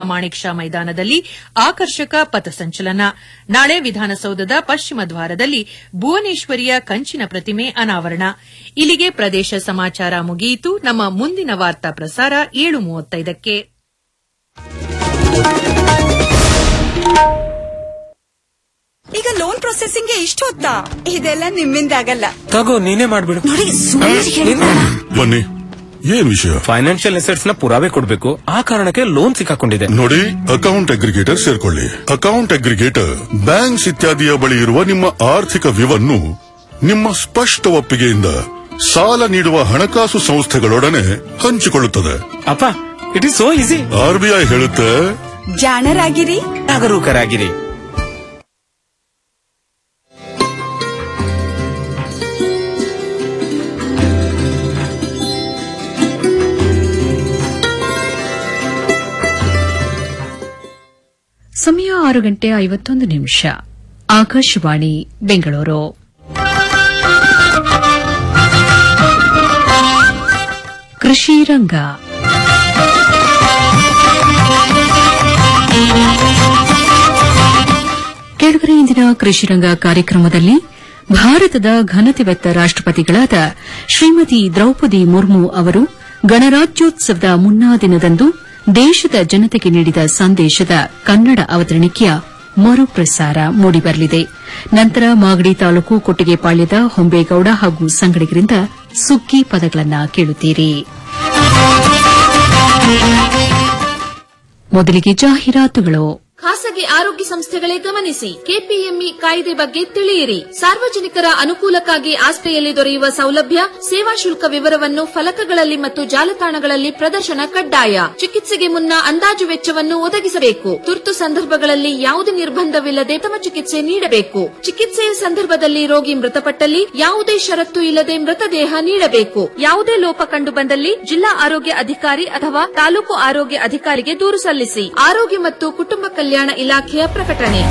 ಮಾಣಿಕ್ ಶಾ ಮೈದಾನದಲ್ಲಿ ಆಕರ್ಷಕ ಪಥಸಂಚಲನ ನಾಳೆ ವಿಧಾನಸೌಧದ ಪಶ್ಚಿಮ ದ್ವಾರದಲ್ಲಿ ಭುವನೇಶ್ವರಿಯ ಕಂಚಿನ ಪ್ರತಿಮೆ ಅನಾವರಣ ಇಲ್ಲಿಗೆ ಪ್ರದೇಶ ಸಮಾಚಾರ ಮುಗಿಯಿತು ನಮ್ಮ ಮುಂದಿನ ವಾರ್ತಾ ಪ್ರಸಾರ ಏಳು ಮೂವತ್ತೈದಕ್ಕೆ ಈಗ ಲೋನ್ ಪ್ರೊಸೆಸಿಂಗ್ ಇಷ್ಟು ಹೊತ್ತಾ ಇದೆಲ್ಲ ನಿಮ್ಮಿಂದ ಆಗಲ್ಲ ತಗೋ ನೀನೇ ಮಾಡ್ಬಿಡು ನೋಡಿ ಸುಮ್ಮನೆ ಹೇಳ್ಬೇಡ. ಬನ್ನಿ ಏನ್ ವಿಷಯ ಫೈನಾನ್ಷಿಯಲ್ ಅಸೆಟ್ಸ್ ನ ಪುರಾವೆ ಕೊಡ್ಬೇಕು ಆ ಕಾರಣಕ್ಕೆ ಲೋನ್ ಸಿಕ್ಕಾಕೊಂಡಿದೆ ನೋಡಿ ಅಕೌಂಟ್ ಅಗ್ರಿಗೇಟರ್ ಸೇರ್ಕೊಳ್ಳಿ ಅಕೌಂಟ್ ಅಗ್ರಿಗೇಟರ್ ಬ್ಯಾಂಕ್ಸ್ ಇತ್ಯಾದಿಯ ಬಳಿ ಇರುವ ನಿಮ್ಮ ಆರ್ಥಿಕ ವಿವನ್ನು ನಿಮ್ಮ ಸ್ಪಷ್ಟ ಒಪ್ಪಿಗೆಯಿಂದ ಸಾಲ ನೀಡುವ ಹಣಕಾಸು ಸಂಸ್ಥೆಗಳೊಡನೆ ಹಂಚಿಕೊಳ್ಳುತ್ತದೆ ಅಪ್ಪ it is so easy RBI ಹೇಳುತ್ತೆ ಜಾಣರಾಗಿರಿ ಜಾಗರೂಕರಾಗಿರಿ ಸಮಯ ಆರು ಗಂಟೆ ಐವತ್ತೊಂದು ನಿಮಿಷ ಆಕಾಶವಾಣಿ ಬೆಂಗಳೂರು ಕೃಷಿ ರಂಗ ಕೆಳಗರೆ ಇಂದಿನ ಕೃಷಿ ರಂಗ ಕಾರ್ಯಕ್ರಮದಲ್ಲಿ ಭಾರತದ ಘನತೆವೆತ್ತ ರಾಷ್ಟಪತಿಗಳಾದ ಶ್ರೀಮತಿ ದ್ರೌಪದಿ ಮುರ್ಮು ಅವರು ಗಣರಾಜ್ಯೋತ್ಸವದ ಮುನ್ನಾ ದಿನದಂದು ದೇಶದ ಜನತೆಗೆ ನೀಡಿದ ಸಂದೇಶದ ಕನ್ನಡ ಅವತರಣಿಕೆಯ ಮರುಪ್ರಸಾರ ಮೂಡಿಬರಲಿದೆ ನಂತರ ಮಾಗಡಿ ತಾಲೂಕು ಕೊಟ್ಟಿಗೆಪಾಳ್ಯದ ಹೊಂಬೇಗೌಡ ಹಾಗೂ ಸಂಗಡಿಗರಿಂದ ಸುಗ್ಗಿ ಪದಗಳನ್ನು ಕೇಳುತ್ತೀರಿ ಮೊದಲಿಗೆ ಜಾಹೀರಾತುಗಳು ಖಾಸಗಿ ಆರೋಗ್ಯ ಸಂಸ್ಥೆಗಳೇ ಗಮನಿಸಿ ಕೆಪಿಎಂಇ ಕಾಯ್ದೆ ಬಗ್ಗೆ ತಿಳಿಯಿರಿ ಸಾರ್ವಜನಿಕರ ಅನುಕೂಲಕ್ಕಾಗಿ ಆಸ್ಪತ್ರೆಯಲ್ಲಿ ದೊರೆಯುವ ಸೌಲಭ್ಯ ಸೇವಾ ಶುಲ್ಕ ವಿವರವನ್ನು ಫಲಕಗಳಲ್ಲಿ ಮತ್ತು ಜಾಲತಾಣಗಳಲ್ಲಿ ಪ್ರದರ್ಶನ ಕಡ್ಡಾಯ ಚಿಕಿತ್ಸೆಗೆ ಮುನ್ನ ಅಂದಾಜು ವೆಚ್ಚವನ್ನು ಒದಗಿಸಬೇಕು ತುರ್ತು ಸಂದರ್ಭಗಳಲ್ಲಿ ಯಾವುದೇ ನಿರ್ಬಂಧವಿಲ್ಲದೆ ತಮ್ಮ ಚಿಕಿತ್ಸೆ ನೀಡಬೇಕು ಚಿಕಿತ್ಸೆಯ ಸಂದರ್ಭದಲ್ಲಿ ರೋಗಿ ಮೃತಪಟ್ಟಲ್ಲಿ ಯಾವುದೇ ಷರತ್ತು ಇಲ್ಲದೆ ಮೃತದೇಹ ನೀಡಬೇಕು ಯಾವುದೇ ಲೋಪ ಕಂಡು ಬಂದಲ್ಲಿ ಜಿಲ್ಲಾ ಆರೋಗ್ಯ ಅಧಿಕಾರಿ ಅಥವಾ ತಾಲೂಕು ಆರೋಗ್ಯ ಅಧಿಕಾರಿಗೆ ದೂರು ಸಲ್ಲಿಸಿ ಆರೋಗ್ಯ ಮತ್ತು ಕುಟುಂಬ ಕಲ್ಯಾಣ ಇಲಾಖೆಯ ಪ್ರಕಟಣೆ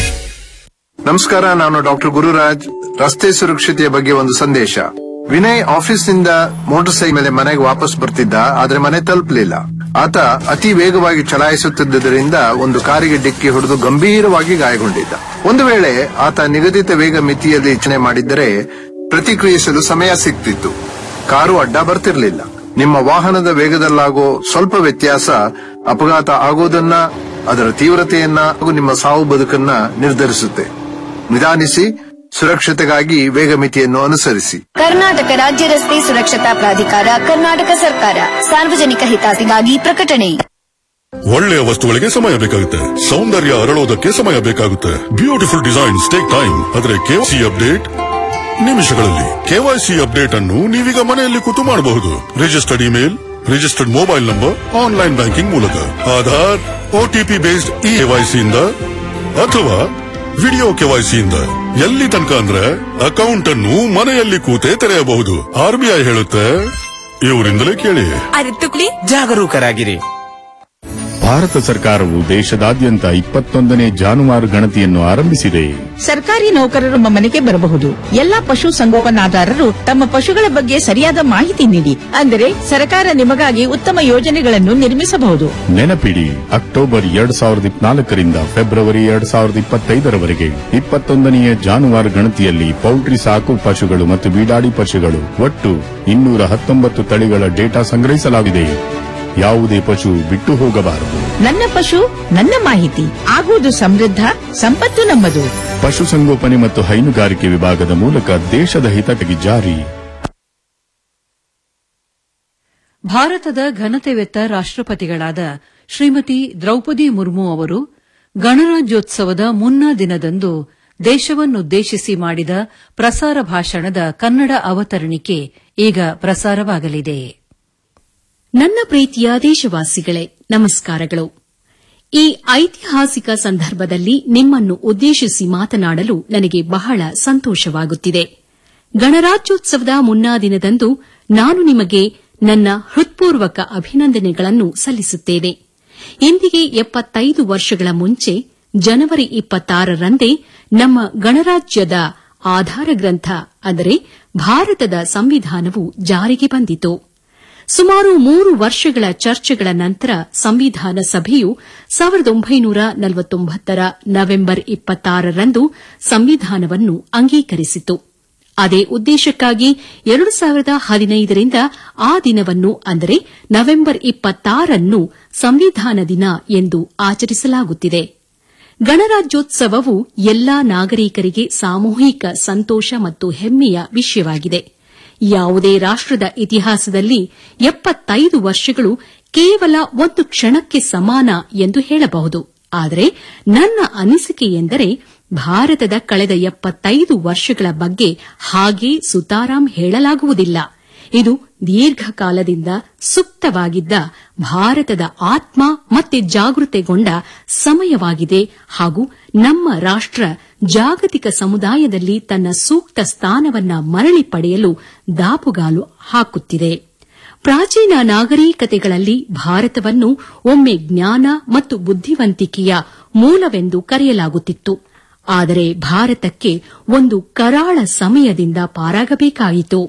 ನಮಸ್ಕಾರ ನಾನು ಡಾಕ್ಟರ್ ಗುರುರಾಜ್ ರಸ್ತೆ ಸುರಕ್ಷತೆಯ ಬಗ್ಗೆ ಒಂದು ಸಂದೇಶ ವಿನಯ್ ಆಫೀಸ್ನಿಂದ ಮೋಟಾರ್ ಸೈಕಲ್ ಮೇಲೆ ಮನೆಗೆ ವಾಪಸ್ ಬರ್ತಿದ್ದ ಆದ್ರೆ ಮನೆ ತಲುಪಲಿಲ್ಲ ಆತ ಅತಿ ವೇಗವಾಗಿ ಚಲಾಯಿಸುತ್ತಿದ್ದರಿಂದ ಒಂದು ಕಾರಿಗೆ ಡಿಕ್ಕಿ ಹೊಡೆದು ಗಂಭೀರವಾಗಿ ಗಾಯಗೊಂಡಿದ್ದ ಒಂದು ವೇಳೆ ಆತ ನಿಗದಿತ ವೇಗ ಮಿತಿಯಲ್ಲಿ ರಚನೆ ಮಾಡಿದ್ದರೆ ಪ್ರತಿಕ್ರಿಯಿಸಲು ಸಮಯ ಸಿಗ್ತಿತ್ತು ಕಾರು ಅಡ್ಡ ಬರ್ತಿರ್ಲಿಲ್ಲ ನಿಮ್ಮ ವಾಹನದ ವೇಗದಲ್ಲಾಗೋ ಸ್ವಲ್ಪ ವ್ಯತ್ಯಾಸ ಅಪಘಾತ ಆಗೋದನ್ನ ಅದರ ತೀವ್ರತೆಯನ್ನ ಹಾಗೂ ನಿಮ್ಮ ಸಾವು ಬದುಕನ್ನ ನಿರ್ಧರಿಸುತ್ತೆ ನಿಧಾನಿಸಿ ಸುರಕ್ಷತೆಗಾಗಿ ವೇಗ ಮಿತಿಯನ್ನು ಅನುಸರಿಸಿ ಕರ್ನಾಟಕ ರಾಜ್ಯ ರಸ್ತೆ ಸುರಕ್ಷತಾ ಪ್ರಾಧಿಕಾರ ಕರ್ನಾಟಕ ಸರ್ಕಾರ ಸಾರ್ವಜನಿಕ ಹಿತಾಸಕ್ತಿಗಾಗಿ ಪ್ರಕಟಣೆ ಒಳ್ಳೆಯ ವಸ್ತುಗಳಿಗೆ ಸಮಯ ಬೇಕಾಗುತ್ತೆ ಸೌಂದರ್ಯ ಅರಳೋದಕ್ಕೆ ಸಮಯ ಬೇಕಾಗುತ್ತೆ ಬ್ಯೂಟಿಫುಲ್ ಡಿಸೈನ್ಸ್ ಟೇಕ್ ಟೈಮ್ ಆದ್ರೆ ಕೆವೈಸಿ ಅಪ್ಡೇಟ್ ನಿಮಿಷಗಳಲ್ಲಿ ಕೆವೈಸಿ ಅಪ್ಡೇಟ್ ಅನ್ನು ನೀವೀಗ ಮನೆಯಲ್ಲಿ ಕೂತು ಮಾಡಬಹುದು registered email registered mobile number online banking ಮೂಲಕ ಆಧಾರ್ ಒಟಿಪಿ ಬೇಸ್ಡ್ ಇ ಕೆವೈಸಿಯಿಂದ ಅಥವಾ ವಿಡಿಯೋ ಕೆವೈಸಿಯಿಂದ ಎಲ್ಲಿ ತನಕ ಅಂದ್ರೆ ಅಕೌಂಟ್ ಅನ್ನು ಮನೆಯಲ್ಲಿ ಕೂತೇ ತೆರೆಯಬಹುದು ಆರ್ಬಿಐ ಹೇಳುತ್ತೆ ಇವರಿಂದಲೇ ಕೇಳಿ ಅರಿತುಕ್ಲಿ ಜಾಗರೂಕರಾಗಿರಿ ಭಾರತ ಸರ್ಕಾರವು ದೇಶದಾದ್ಯಂತ ಇಪ್ಪತ್ತೊಂದನೇ ಜಾನುವಾರು ಗಣತಿಯನ್ನು ಆರಂಭಿಸಿದೆ ಸರ್ಕಾರಿ ನೌಕರರು ನಮ್ಮ ಮನೆಗೆ ಬರಬಹುದು ಎಲ್ಲಾ ಪಶು ಸಂಗೋಪನಾದಾರರು ತಮ್ಮ ಪಶುಗಳ ಬಗ್ಗೆ ಸರಿಯಾದ ಮಾಹಿತಿ ನೀಡಿ ಅಂದರೆ ಸರ್ಕಾರ ನಿಮಗಾಗಿ ಉತ್ತಮ ಯೋಜನೆಗಳನ್ನು ನಿರ್ಮಿಸಬಹುದು ನೆನಪಿಡಿ ಅಕ್ಟೋಬರ್ ಎರಡ್ ಸಾವಿರದ ಇಪ್ಪನಾಲ್ಕರಿಂದ ಫೆಬ್ರವರಿ ಎರಡ್ ಸಾವಿರದ ಇಪ್ಪತ್ತೈದರವರೆಗೆ ಇಪ್ಪತ್ತೊಂದನೆಯ ಜಾನುವಾರು ಗಣತಿಯಲ್ಲಿ ಪೌಲ್ಟ್ರಿ ಸಾಕು ಪಶುಗಳು ಮತ್ತು ಬೀಡಾಡಿ ಪಶುಗಳು ಒಟ್ಟು ಇನ್ನೂರ ಹತ್ತೊಂಬತ್ತು ತಳಿಗಳ ಡೇಟಾ ಸಂಗ್ರಹಿಸಲಾಗಿದೆ ಯಾವುದೇ ಪಶು ಬಿಟ್ಟು ಹೋಗಬಾರದು ನನ್ನ ಪಶು ನನ್ನ ಮಾಹಿತಿ ಆಗುವುದು ಸಮೃದ್ಧ ಸಂಪತ್ತು ನಮ್ಮದು ಪಶುಸಂಗೋಪನೆ ಮತ್ತು ಹೈನುಗಾರಿಕೆ ವಿಭಾಗದ ಮೂಲಕ ದೇಶದ ಹಿತಕ್ಕಾಗಿ ಜಾರಿ ಭಾರತದ ಘನತೆವೆತ್ತ ರಾಷ್ಟಪತಿಗಳಾದ ಶ್ರೀಮತಿ ದ್ರೌಪದಿ ಮುರ್ಮು ಅವರು ಗಣರಾಜ್ಯೋತ್ಸವದ ಮುನ್ನಾ ದಿನದಂದು ದೇಶವನ್ನುದ್ದೇಶಿಸಿ ಮಾಡಿದ ಪ್ರಸಾರ ಭಾಷಣದ ಕನ್ನಡ ಅವತರಣಿಕೆ ಈಗ ಪ್ರಸಾರವಾಗಲಿದೆ ನನ್ನ ಪ್ರೀತಿಯ ದೇಶವಾಸಿಗಳೇ ನಮಸ್ಕಾರಗಳು ಈ ಐತಿಹಾಸಿಕ ಸಂದರ್ಭದಲ್ಲಿ ನಿಮ್ಮನ್ನು ಉದ್ದೇಶಿಸಿ ಮಾತನಾಡಲು ನನಗೆ ಬಹಳ ಸಂತೋಷವಾಗುತ್ತಿದೆ ಗಣರಾಜ್ಯೋತ್ಸವದ ಮುನ್ನಾ ದಿನದಂದು ನಾನು ನಿಮಗೆ ನನ್ನ ಹೃತ್ಪೂರ್ವಕ ಅಭಿನಂದನೆಗಳನ್ನು ಸಲ್ಲಿಸುತ್ತೇನೆ ಇಂದಿಗೆ ಎಪ್ಪತ್ತೈದು ವರ್ಷಗಳ ಮುಂಚೆ ಜನವರಿ ಇಪ್ಪತ್ತಾರರಂದೇ ನಮ್ಮ ಗಣರಾಜ್ಯದ ಆಧಾರ ಗ್ರಂಥ ಅಂದರೆ ಭಾರತದ ಸಂವಿಧಾನವು ಜಾರಿಗೆ ಬಂದಿತು ಸುಮಾರು ಮೂರು ವರ್ಷಗಳ ಚರ್ಚೆಗಳ ನಂತರ ಸಂವಿಧಾನ ಸಭೆಯು ಸಾವಿರದ ಒಂಬೈನೂರ ನಲವತ್ತೊಂಬತ್ತರ ನವೆಂಬರ್ ಇಪ್ಪತ್ತಾರರಂದು ಸಂವಿಧಾನವನ್ನು ಅಂಗೀಕರಿಸಿತು ಅದೇ ಉದ್ದೇಶಕ್ಕಾಗಿ ಎರಡು ಸಾವಿರದ ಹದಿನೈದರಿಂದ ಆ ದಿನವನ್ನು ಅಂದರೆ ನವೆಂಬರ್ ಇಪ್ಪತ್ತಾರನ್ನು ಸಂವಿಧಾನ ದಿನ ಎಂದು ಆಚರಿಸಲಾಗುತ್ತಿದೆ ಗಣರಾಜ್ಯೋತ್ಸವವು ಎಲ್ಲಾ ನಾಗರಿಕರಿಗೆ ಸಾಮೂಹಿಕ ಸಂತೋಷ ಮತ್ತು ಹೆಮ್ಮೆಯ ವಿಷಯವಾಗಿದೆ ಯಾವುದೇ ರಾಷ್ಟದ ಇತಿಹಾಸದಲ್ಲಿ ಎಪ್ಪತ್ತೈದು ವರ್ಷಗಳು ಕೇವಲ ಒಂದು ಕ್ಷಣಕ್ಕೆ ಸಮಾನ ಎಂದು ಹೇಳಬಹುದು ಆದರೆ ನನ್ನ ಅನಿಸಿಕೆ ಎಂದರೆ ಭಾರತದ ಕಳೆದ ಎಪ್ಪತ್ತೈದು ವರ್ಷಗಳ ಬಗ್ಗೆ ಹಾಗೆ ಸುತಾರಾಂ ಹೇಳಲಾಗುವುದಿಲ್ಲ ಇದು ದೀರ್ಘಕಾಲದಿಂದ ಸುಪ್ತವಾಗಿದ್ದ ಭಾರತದ ಆತ್ಮ ಮತ್ತೆ ಜಾಗೃತೆಗೊಂಡ ಸಮಯವಾಗಿದೆ ಹಾಗೂ ನಮ್ಮ ರಾಷ್ಟ ಜಾಗತಿಕ ಸಮುದಾಯದಲ್ಲಿ ತನ್ನ ಸೂಕ್ತ ಸ್ಥಾನವನ್ನ ಮರಳಿ ಪಡೆಯಲು ದಾಪುಗಾಲು ಹಾಕುತ್ತಿದೆ ಪ್ರಾಚೀನ ನಾಗರಿಕತೆಗಳಲ್ಲಿ ಭಾರತವನ್ನು ಒಮ್ಮೆ ಜ್ಞಾನ ಮತ್ತು ಬುದ್ಧಿವಂತಿಕೆಯ ಮೂಲವೆಂದು ಕರೆಯಲಾಗುತ್ತಿತ್ತು ಆದರೆ ಭಾರತಕ್ಕೆ ಒಂದು ಕರಾಳ ಸಮಯದಿಂದ ಪಾರಾಗಬೇಕಾಯಿತು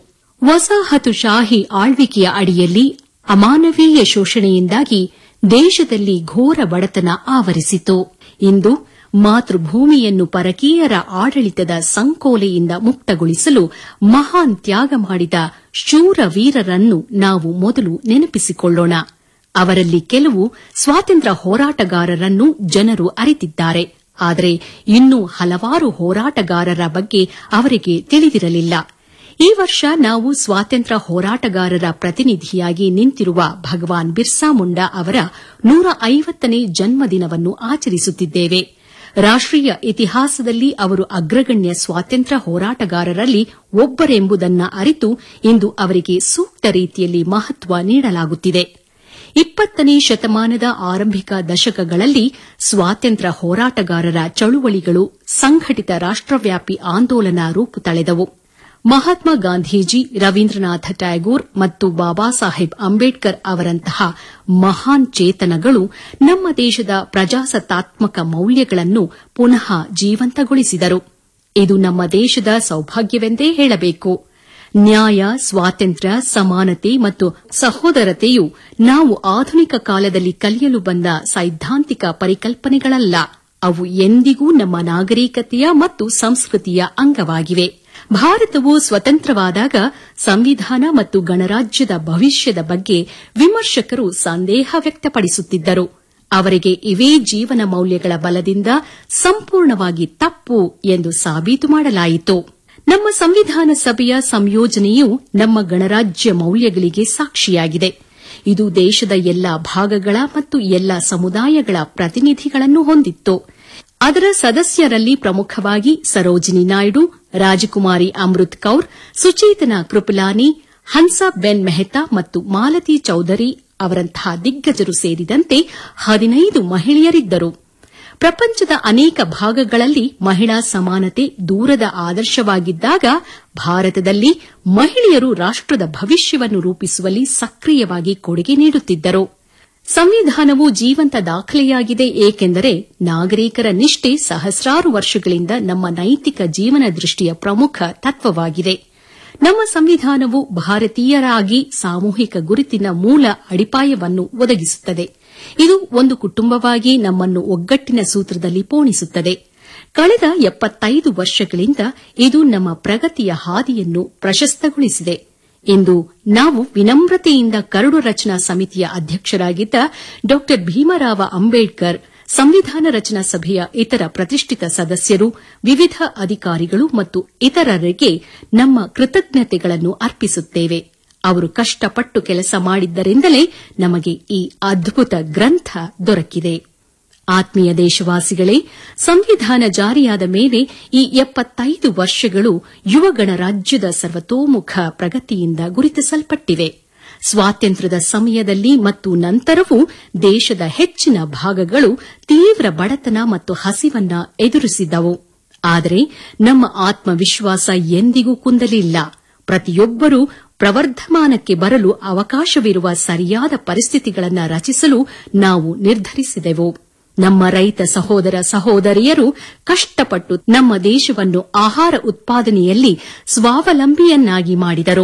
ವಸಾಹತುಶಾಹಿ ಆಳ್ವಿಕೆಯ ಅಡಿಯಲ್ಲಿ ಅಮಾನವೀಯ ಶೋಷಣೆಯಿಂದಾಗಿ ದೇಶದಲ್ಲಿ ಘೋರ ಬಡತನ ಆವರಿಸಿತು ಇಂದು ಮಾತೃಭೂಮಿಯನ್ನು ಪರಕೀಯರ ಆಡಳಿತದ ಸಂಕೋಲೆಯಿಂದ ಮುಕ್ತಗೊಳಿಸಲು ಮಹಾನ್ ತ್ಯಾಗ ಮಾಡಿದ ಶೂರ ವೀರರನ್ನು ನಾವು ಮೊದಲು ನೆನಪಿಸಿಕೊಳ್ಳೋಣ ಅವರಲ್ಲಿ ಕೆಲವು ಸ್ವಾತಂತ್ರ್ಯ ಹೋರಾಟಗಾರರನ್ನು ಜನರು ಅರಿತಿದ್ದಾರೆ ಆದರೆ ಇನ್ನೂ ಹಲವಾರು ಹೋರಾಟಗಾರರ ಬಗ್ಗೆ ಅವರಿಗೆ ತಿಳಿದಿರಲಿಲ್ಲ ಈ ವರ್ಷ ನಾವು ಸ್ವಾತಂತ್ರ್ಯ ಹೋರಾಟಗಾರರ ಪ್ರತಿನಿಧಿಯಾಗಿ ನಿಂತಿರುವ ಭಗವಾನ್ ಬಿರ್ಸಾ ಮುಂಡಾ ಅವರ ನೂರ ಐವತ್ತನೇ ಜನ್ಮದಿನವನ್ನು ಆಚರಿಸುತ್ತಿದ್ದೇವೆ ರಾಷ್ಟೀಯ ಇತಿಹಾಸದಲ್ಲಿ ಅವರು ಅಗ್ರಗಣ್ಯ ಸ್ವಾತಂತ್ರ್ಯ ಹೋರಾಟಗಾರರಲ್ಲಿ ಒಬ್ಬರೆಂಬುದನ್ನ ಅರಿತು ಇಂದು ಅವರಿಗೆ ಸೂಕ್ತ ರೀತಿಯಲ್ಲಿ ಮಹತ್ವ ನೀಡಲಾಗುತ್ತಿದೆ ಇಪ್ಪತ್ತನೇ ಶತಮಾನದ ಆರಂಭಿಕ ದಶಕಗಳಲ್ಲಿ ಸ್ವಾತಂತ್ರ್ಯ ಹೋರಾಟಗಾರರ ಚಳುವಳಿಗಳು ಸಂಘಟಿತ ರಾಷ್ಟವ್ಯಾಪಿ ಆಂದೋಲನ ರೂಪು ತಳೆದವು ಮಹಾತ್ಮ ಗಾಂಧೀಜಿ ರವೀಂದ್ರನಾಥ ಟ್ಯಾಗೋರ್ ಮತ್ತು ಬಾಬಾ ಸಾಹೇಬ್ ಅಂಬೇಡ್ಕರ್ ಅವರಂತಹ ಮಹಾನ್ ಚೇತನಗಳು ನಮ್ಮ ದೇಶದ ಪ್ರಜಾಸತ್ತಾತ್ಮಕ ಮೌಲ್ಯಗಳನ್ನು ಪುನಃ ಜೀವಂತಗೊಳಿಸಿದರು ಇದು ನಮ್ಮ ದೇಶದ ಸೌಭಾಗ್ಯವೆಂದೇ ಹೇಳಬೇಕು ನ್ಯಾಯ ಸ್ವಾತಂತ್ರ್ಯ ಸಮಾನತೆ ಮತ್ತು ಸಹೋದರತೆಯು ನಾವು ಆಧುನಿಕ ಕಾಲದಲ್ಲಿ ಕಲಿಯಲು ಬಂದ ಸೈದ್ಧಾಂತಿಕ ಪರಿಕಲ್ಪನೆಗಳಲ್ಲ ಅವು ಎಂದಿಗೂ ನಮ್ಮ ನಾಗರಿಕತೆಯ ಮತ್ತು ಸಂಸ್ಕೃತಿಯ ಅಂಗವಾಗಿವೆ ಭಾರತವು ಸ್ವತಂತ್ರವಾದಾಗ ಸಂವಿಧಾನ ಮತ್ತು ಗಣರಾಜ್ಯದ ಭವಿಷ್ಯದ ಬಗ್ಗೆ ವಿಮರ್ಶಕರು ಸಂದೇಹ ವ್ಯಕ್ತಪಡಿಸುತ್ತಿದ್ದರು ಅವರಿಗೆ ಇವೇ ಜೀವನ ಮೌಲ್ಯಗಳ ಬಲದಿಂದ ಸಂಪೂರ್ಣವಾಗಿ ತಪ್ಪು ಎಂದು ಸಾಬೀತು ಮಾಡಲಾಯಿತು ನಮ್ಮ ಸಂವಿಧಾನ ಸಭೆಯ ಸಂಯೋಜನೆಯು ನಮ್ಮ ಗಣರಾಜ್ಯ ಮೌಲ್ಯಗಳಿಗೆ ಸಾಕ್ಷಿಯಾಗಿದೆ ಇದು ದೇಶದ ಎಲ್ಲಾ ಭಾಗಗಳ ಮತ್ತು ಎಲ್ಲಾ ಸಮುದಾಯಗಳ ಪ್ರತಿನಿಧಿಗಳನ್ನು ಹೊಂದಿತ್ತು ಅದರ ಸದಸ್ಯರಲ್ಲಿ ಪ್ರಮುಖವಾಗಿ ಸರೋಜಿನಿ ನಾಯ್ಡು ರಾಜಕುಮಾರಿ ಅಮೃತ್ ಕೌರ್ ಸುಚೇತನಾ ಕೃಪಲಾನಿ ಹನ್ಸಾ ಬೆನ್ ಮೆಹ್ತಾ ಮತ್ತು ಮಾಲತಿ ಚೌಧರಿ ಅವರಂತಹ ದಿಗ್ಗಜರು ಸೇರಿದಂತೆ ಹದಿನೈದು ಮಹಿಳೆಯರಿದ್ದರು ಪ್ರಪಂಚದ ಅನೇಕ ಭಾಗಗಳಲ್ಲಿ ಮಹಿಳಾ ಸಮಾನತೆ ದೂರದ ಆದರ್ಶವಾಗಿದ್ದಾಗ ಭಾರತದಲ್ಲಿ ಮಹಿಳೆಯರು ರಾಷ್ಟದ ಭವಿಷ್ಯವನ್ನು ರೂಪಿಸುವಲ್ಲಿ ಸಕ್ರಿಯವಾಗಿ ಕೊಡುಗೆ ನೀಡುತ್ತಿದ್ದರು ಸಂವಿಧಾನವು ಜೀವಂತ ದಾಖಲೆಯಾಗಿದೆ ಏಕೆಂದರೆ ನಾಗರಿಕರ ನಿಷ್ಠೆ ಸಹಸ್ರಾರು ವರ್ಷಗಳಿಂದ ನಮ್ಮ ನೈತಿಕ ಜೀವನ ದೃಷ್ಟಿಯ ಪ್ರಮುಖ ತತ್ವವಾಗಿದೆ ನಮ್ಮ ಸಂವಿಧಾನವು ಭಾರತೀಯರಾಗಿ ಸಾಮೂಹಿಕ ಗುರುತಿನ ಮೂಲ ಅಡಿಪಾಯವನ್ನು ಒದಗಿಸುತ್ತದೆ ಇದು ಒಂದು ಕುಟುಂಬವಾಗಿ ನಮ್ಮನ್ನು ಒಗ್ಗಟ್ಟಿನ ಸೂತ್ರದಲ್ಲಿ ಪೋಣಿಸುತ್ತದೆ ಕಳೆದ ಎಪ್ಪತ್ತೈದು ವರ್ಷಗಳಿಂದ ಇದು ನಮ್ಮ ಪ್ರಗತಿಯ ಹಾದಿಯನ್ನು ಪ್ರಶಸ್ತಗೊಳಿಸಿದೆ ಇಂದು ನಾವು ವಿನಮ್ರತೆಯಿಂದ ಕರಡು ರಚನಾ ಸಮಿತಿಯ ಅಧ್ಯಕ್ಷರಾಗಿದ್ದ ಡಾ ಭೀಮರಾವ ಅಂಬೇಡ್ಕರ್ ಸಂವಿಧಾನ ರಚನಾ ಸಭೆಯ ಇತರ ಪ್ರತಿಷ್ಠಿತ ಸದಸ್ಯರು ವಿವಿಧ ಅಧಿಕಾರಿಗಳು ಮತ್ತು ಇತರರಿಗೆ ನಮ್ಮ ಕೃತಜ್ಞತೆಗಳನ್ನು ಅರ್ಪಿಸುತ್ತೇವೆ ಅವರು ಕಷ್ಟಪಟ್ಟು ಕೆಲಸ ಮಾಡಿದ್ದರಿಂದಲೇ ನಮಗೆ ಈ ಅದ್ಭುತ ಗ್ರಂಥ ದೊರಕಿದೆ ಆತ್ಮೀಯ ದೇಶವಾಸಿಗಳೇ ಸಂವಿಧಾನ ಜಾರಿಯಾದ ಮೇಲೆ ಈ ಎಪ್ಪತ್ತೈದು ವರ್ಷಗಳು ಯುವ ಗಣರಾಜ್ಯದ ಸರ್ವತೋಮುಖ ಪ್ರಗತಿಯಿಂದ ಗುರುತಿಸಲ್ಪಟ್ಟಿವೆ ಸ್ವಾತಂತ್ರ್ಯದ ಸಮಯದಲ್ಲಿ ಮತ್ತು ನಂತರವೂ ದೇಶದ ಹೆಚ್ಚಿನ ಭಾಗಗಳು ತೀವ್ರ ಬಡತನ ಮತ್ತು ಹಸಿವನ್ನ ಎದುರಿಸಿದ್ದವು ಆದರೆ ನಮ್ಮ ಆತ್ಮವಿಶ್ವಾಸ ಎಂದಿಗೂ ಕುಂದಲಿಲ್ಲ ಪ್ರತಿಯೊಬ್ಬರೂ ಪ್ರವರ್ಧಮಾನಕ್ಕೆ ಬರಲು ಅವಕಾಶವಿರುವ ಸರಿಯಾದ ಪರಿಸ್ಥಿತಿಗಳನ್ನು ರಚಿಸಲು ನಾವು ನಿರ್ಧರಿಸಿದೆವು ನಮ್ಮ ರೈತ ಸಹೋದರ ಸಹೋದರಿಯರು ಕಷ್ಟಪಟ್ಟು ನಮ್ಮ ದೇಶವನ್ನು ಆಹಾರ ಉತ್ಪಾದನೆಯಲ್ಲಿ ಸ್ವಾವಲಂಬಿಯನ್ನಾಗಿ ಮಾಡಿದರು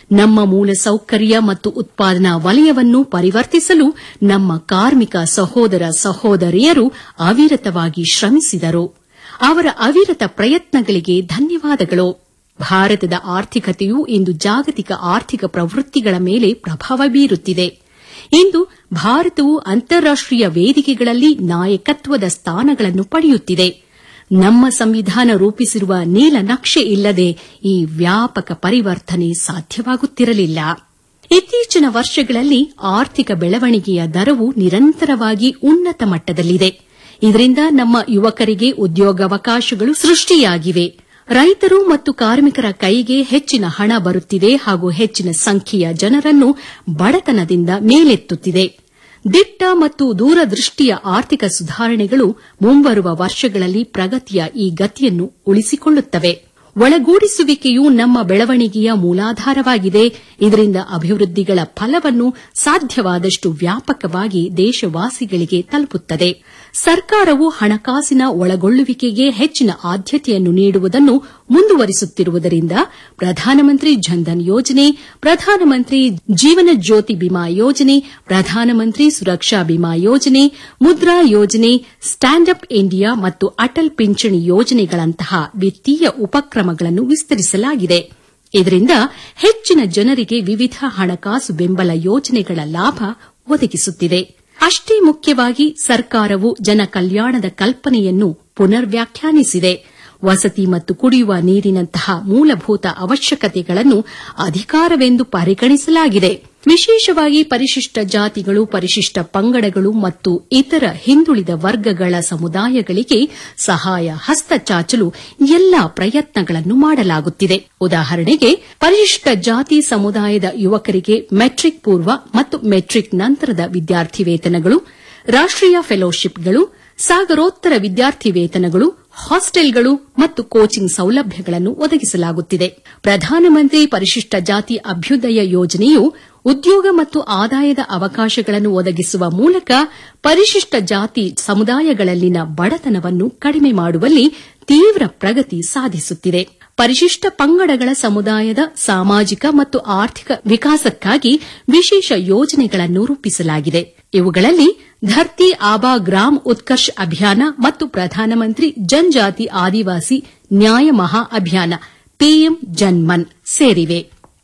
ನಮ್ಮ ಮೂಲ ಸೌಕರ್ಯ ಮತ್ತು ಉತ್ಪಾದನಾ ವಲಯವನ್ನು ಪರಿವರ್ತಿಸಲು ನಮ್ಮ ಕಾರ್ಮಿಕ ಸಹೋದರ ಸಹೋದರಿಯರು ಅವಿರತವಾಗಿ ಶ್ರಮಿಸಿದರು ಅವರ ಅವಿರತ ಪ್ರಯತ್ನಗಳಿಗೆ ಧನ್ಯವಾದಗಳು ಭಾರತದ ಆರ್ಥಿಕತೆಯು ಇಂದು ಜಾಗತಿಕ ಆರ್ಥಿಕ ಪ್ರವೃತ್ತಿಗಳ ಮೇಲೆ ಪ್ರಭಾವ ಬೀರುತ್ತಿದೆ ಇಂದು ಭಾರತವು ಅಂತಾರಾಷ್ಟೀಯ ವೇದಿಕೆಗಳಲ್ಲಿ ನಾಯಕತ್ವದ ಸ್ಥಾನಗಳನ್ನು ಪಡೆಯುತ್ತಿದೆ ನಮ್ಮ ಸಂವಿಧಾನ ರೂಪಿಸಿರುವ ನೀಲನಕ್ಷೆ ಇಲ್ಲದೆ ಈ ವ್ಯಾಪಕ ಪರಿವರ್ತನೆ ಸಾಧ್ಯವಾಗುತ್ತಿರಲಿಲ್ಲ ಇತ್ತೀಚಿನ ವರ್ಷಗಳಲ್ಲಿ ಆರ್ಥಿಕ ಬೆಳವಣಿಗೆಯ ದರವು ನಿರಂತರವಾಗಿ ಉನ್ನತ ಮಟ್ಟದಲ್ಲಿದೆ ಇದರಿಂದ ನಮ್ಮ ಯುವಕರಿಗೆ ಉದ್ಯೋಗಾವಕಾಶಗಳು ಸೃಷ್ಟಿಯಾಗಿವೆ ರೈತರು ಮತ್ತು ಕಾರ್ಮಿಕರ ಕೈಗೆ ಹೆಚ್ಚಿನ ಹಣ ಬರುತ್ತಿದೆ ಹಾಗೂ ಹೆಚ್ಚಿನ ಸಂಖ್ಯೆಯ ಜನರನ್ನು ಬಡತನದಿಂದ ಮೇಲೆತ್ತುತ್ತಿದೆ ದಿಟ್ಟ ಮತ್ತು ದೂರದೃಷ್ಟಿಯ ಆರ್ಥಿಕ ಸುಧಾರಣೆಗಳು ಮುಂಬರುವ ವರ್ಷಗಳಲ್ಲಿ ಪ್ರಗತಿಯ ಈ ಗತಿಯನ್ನು ಉಳಿಸಿಕೊಳ್ಳುತ್ತವೆ ಒಳಗೂಡಿಸುವಿಕೆಯು ನಮ್ಮ ಬೆಳವಣಿಗೆಯ ಮೂಲಾಧಾರವಾಗಿದೆ ಇದರಿಂದ ಅಭಿವೃದ್ಧಿಗಳ ಫಲವನ್ನು ಸಾಧ್ಯವಾದಷ್ಟು ವ್ಯಾಪಕವಾಗಿ ದೇಶವಾಸಿಗಳಿಗೆ ತಲುಪುತ್ತದೆ ಸರ್ಕಾರವು ಹಣಕಾಸಿನ ಒಳಗೊಳ್ಳುವಿಕೆಗೆ ಹೆಚ್ಚಿನ ಆದ್ಯತೆಯನ್ನು ನೀಡುವುದನ್ನು ಮುಂದುವರಿಸುತ್ತಿರುವುದರಿಂದ ಪ್ರಧಾನಮಂತ್ರಿ ಜನ್ಧನ್ ಯೋಜನೆ ಪ್ರಧಾನಮಂತ್ರಿ ಜೀವನ ಜ್ಯೋತಿ ಬಿಮಾ ಯೋಜನೆ ಪ್ರಧಾನಮಂತ್ರಿ ಸುರಕ್ಷಾ ಬಿಮಾ ಯೋಜನೆ ಮುದ್ರಾ ಯೋಜನೆ ಸ್ಟ್ಯಾಂಡ್ ಅಪ್ ಇಂಡಿಯಾ ಮತ್ತು ಅಟಲ್ ಪಿಂಚಣಿ ಯೋಜನೆಗಳಂತಹ ವಿತ್ತೀಯ ಉಪಕ್ರಮಗಳನ್ನು ವಿಸ್ತರಿಸಲಾಗಿದೆ ಇದರಿಂದ ಹೆಚ್ಚಿನ ಜನರಿಗೆ ವಿವಿಧ ಹಣಕಾಸು ಬೆಂಬಲ ಯೋಜನೆಗಳ ಲಾಭ ಒದಗಿಸುತ್ತಿದೆ ಅಷ್ಟೇ ಮುಖ್ಯವಾಗಿ ಸರ್ಕಾರವು ಜನ ಕಲ್ಯಾಣದ ಕಲ್ಪನೆಯನ್ನು ಪುನರ್ ವ್ಯಾಖ್ಯಾನಿಸಿದೆ ವಸತಿ ಮತ್ತು ಕುಡಿಯುವ ನೀರಿನಂತಹ ಮೂಲಭೂತ ಅವಶ್ಯಕತೆಗಳನ್ನು ಅಧಿಕಾರವೆಂದು ಪರಿಗಣಿಸಲಾಗಿದೆ ವಿಶೇಷವಾಗಿ ಪರಿಶಿಷ್ಟ ಜಾತಿಗಳು ಪರಿಶಿಷ್ಟ ಪಂಗಡಗಳು ಮತ್ತು ಇತರ ಹಿಂದುಳಿದ ವರ್ಗಗಳ ಸಮುದಾಯಗಳಿಗೆ ಸಹಾಯ ಹಸ್ತ ಚಾಚಲು ಎಲ್ಲಾ ಪ್ರಯತ್ನಗಳನ್ನು ಮಾಡಲಾಗುತ್ತಿದೆ ಉದಾಹರಣೆಗೆ ಪರಿಶಿಷ್ಟ ಜಾತಿ ಸಮುದಾಯದ ಯುವಕರಿಗೆ ಮೆಟ್ರಿಕ್ ಪೂರ್ವ ಮತ್ತು ಮೆಟ್ರಿಕ್ ನಂತರದ ವಿದ್ಯಾರ್ಥಿ ವೇತನಗಳು ರಾಷ್ಟೀಯ ಫೆಲೋಶಿಪ್ಗಳು ಸಾಗರೋತ್ತರ ವಿದ್ಯಾರ್ಥಿ ವೇತನಗಳು ಹಾಸ್ಟೆಲ್ಗಳು ಮತ್ತು ಕೋಚಿಂಗ್ ಸೌಲಭ್ಯಗಳನ್ನು ಒದಗಿಸಲಾಗುತ್ತಿದೆ ಪ್ರಧಾನಮಂತ್ರಿ ಪರಿಶಿಷ್ಟ ಜಾತಿ ಅಭ್ಯುದಯ ಯೋಜನೆಯು ಉದ್ಯೋಗ ಮತ್ತು ಆದಾಯದ ಅವಕಾಶಗಳನ್ನು ಒದಗಿಸುವ ಮೂಲಕ ಪರಿಶಿಷ್ಟ ಜಾತಿ ಸಮುದಾಯಗಳಲ್ಲಿನ ಬಡತನವನ್ನು ಕಡಿಮೆ ಮಾಡುವಲ್ಲಿ ತೀವ್ರ ಪ್ರಗತಿ ಸಾಧಿಸುತ್ತಿದೆ ಪರಿಶಿಷ್ಟ ಪಂಗಡಗಳ ಸಮುದಾಯದ ಸಾಮಾಜಿಕ ಮತ್ತು ಆರ್ಥಿಕ ವಿಕಾಸಕ್ಕಾಗಿ ವಿಶೇಷ ಯೋಜನೆಗಳನ್ನು ರೂಪಿಸಲಾಗಿದೆ ಇವುಗಳಲ್ಲಿ ಧರ್ತಿ ಆಬಾ ಗ್ರಾಮ್ ಉತ್ಕರ್ಷ್ ಅಭಿಯಾನ ಮತ್ತು ಪ್ರಧಾನಮಂತ್ರಿ ಜನಜಾತಿ ಆದಿವಾಸಿ ನ್ಯಾಯ ಮಹಾ ಅಭಿಯಾನ ಪಿಎಂ ಜನ್ಮನ್ ಸೇರಿವೆ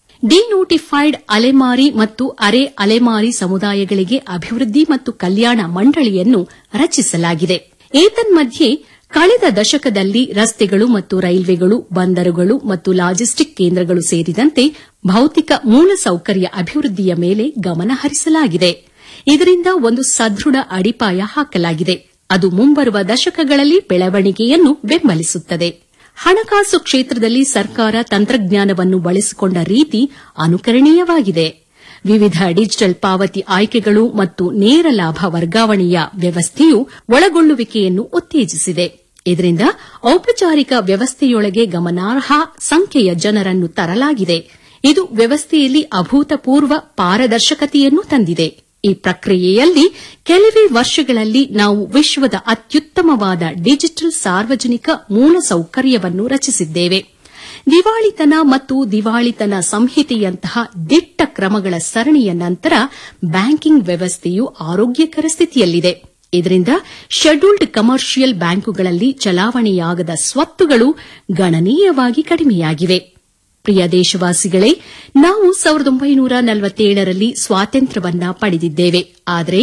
ಡಿನೋಟಿಫೈಡ್ ಅಲೆಮಾರಿ ಮತ್ತು ಅರೆ ಅಲೆಮಾರಿ ಸಮುದಾಯಗಳಿಗೆ ಅಭಿವೃದ್ಧಿ ಮತ್ತು ಕಲ್ಯಾಣ ಮಂಡಳಿಯನ್ನು ರಚಿಸಲಾಗಿದೆ ಏತನ್ಮಧ್ಯೆ ಕಳೆದ ದಶಕದಲ್ಲಿ ರಸ್ತೆಗಳು ಮತ್ತು ರೈಲ್ವೆಗಳು ಬಂದರುಗಳು ಮತ್ತು ಲಾಜಿಸ್ಟಿಕ್ ಕೇಂದ್ರಗಳು ಸೇರಿದಂತೆ ಭೌತಿಕ ಮೂಲಸೌಕರ್ಯ ಅಭಿವೃದ್ಧಿಯ ಮೇಲೆ ಗಮನ ಹರಿಸಲಾಗಿದೆ ಇದರಿಂದ ಒಂದು ಸದೃಢ ಅಡಿಪಾಯ ಹಾಕಲಾಗಿದೆ ಅದು ಮುಂಬರುವ ದಶಕಗಳಲ್ಲಿ ಬೆಳವಣಿಗೆಯನ್ನು ಬೆಂಬಲಿಸುತ್ತದೆ ಹಣಕಾಸು ಕ್ಷೇತ್ರದಲ್ಲಿ ಸರ್ಕಾರ ತಂತ್ರಜ್ಞಾನವನ್ನು ಬಳಸಿಕೊಂಡ ರೀತಿ ಅನುಕರಣೀಯವಾಗಿದೆ ವಿವಿಧ ಡಿಜಿಟಲ್ ಪಾವತಿ ಆಯ್ಕೆಗಳು ಮತ್ತು ನೇರ ಲಾಭ ವರ್ಗಾವಣೆಯ ವ್ಯವಸ್ಥೆಯು ಒಳಗೊಳ್ಳುವಿಕೆಯನ್ನು ಉತ್ತೇಜಿಸಿದೆ ಇದರಿಂದ ಔಪಚಾರಿಕ ವ್ಯವಸ್ಥೆಯೊಳಗೆ ಗಮನಾರ್ಹ ಸಂಖ್ಯೆಯ ಜನರನ್ನು ತರಲಾಗಿದೆ ಇದು ವ್ಯವಸ್ಥೆಯಲ್ಲಿ ಅಭೂತಪೂರ್ವ ಪಾರದರ್ಶಕತೆಯನ್ನು ತಂದಿದೆ ಈ ಪ್ರಕ್ರಿಯೆಯಲ್ಲಿ ಕೆಲವೇ ವರ್ಷಗಳಲ್ಲಿ ನಾವು ವಿಶ್ವದ ಅತ್ಯುತ್ತಮವಾದ ಡಿಜಿಟಲ್ ಸಾರ್ವಜನಿಕ ಮೂಲಸೌಕರ್ಯವನ್ನು ರಚಿಸಿದ್ದೇವೆ ದಿವಾಳಿತನ ಮತ್ತು ದಿವಾಳಿತನ ಸಂಹಿತೆಯಂತಹ ದಿಟ್ಟ ಕ್ರಮಗಳ ಸರಣಿಯ ನಂತರ ಬ್ಯಾಂಕಿಂಗ್ ವ್ಯವಸ್ಥೆಯು ಆರೋಗ್ಯಕರ ಸ್ಥಿತಿಯಲ್ಲಿದೆ ಇದರಿಂದ ಶೆಡ್ಯೂಲ್ಡ್ ಕಮರ್ಷಿಯಲ್ ಬ್ಯಾಂಕುಗಳಲ್ಲಿ ಚಲಾವಣೆಯಾಗದ ಸ್ವತ್ತುಗಳು ಗಣನೀಯವಾಗಿ ಕಡಿಮೆಯಾಗಿವೆ ಪ್ರಿಯ ದೇಶವಾಸಿಗಳೇ ನಾವು ಸಾವಿರದ ಒಂಬೈನೂರ ನಲವತ್ತೇಳರಲ್ಲಿ ಸ್ವಾತಂತ್ರ್ಯವನ್ನ ಪಡೆದಿದ್ದೇವೆ ಆದರೆ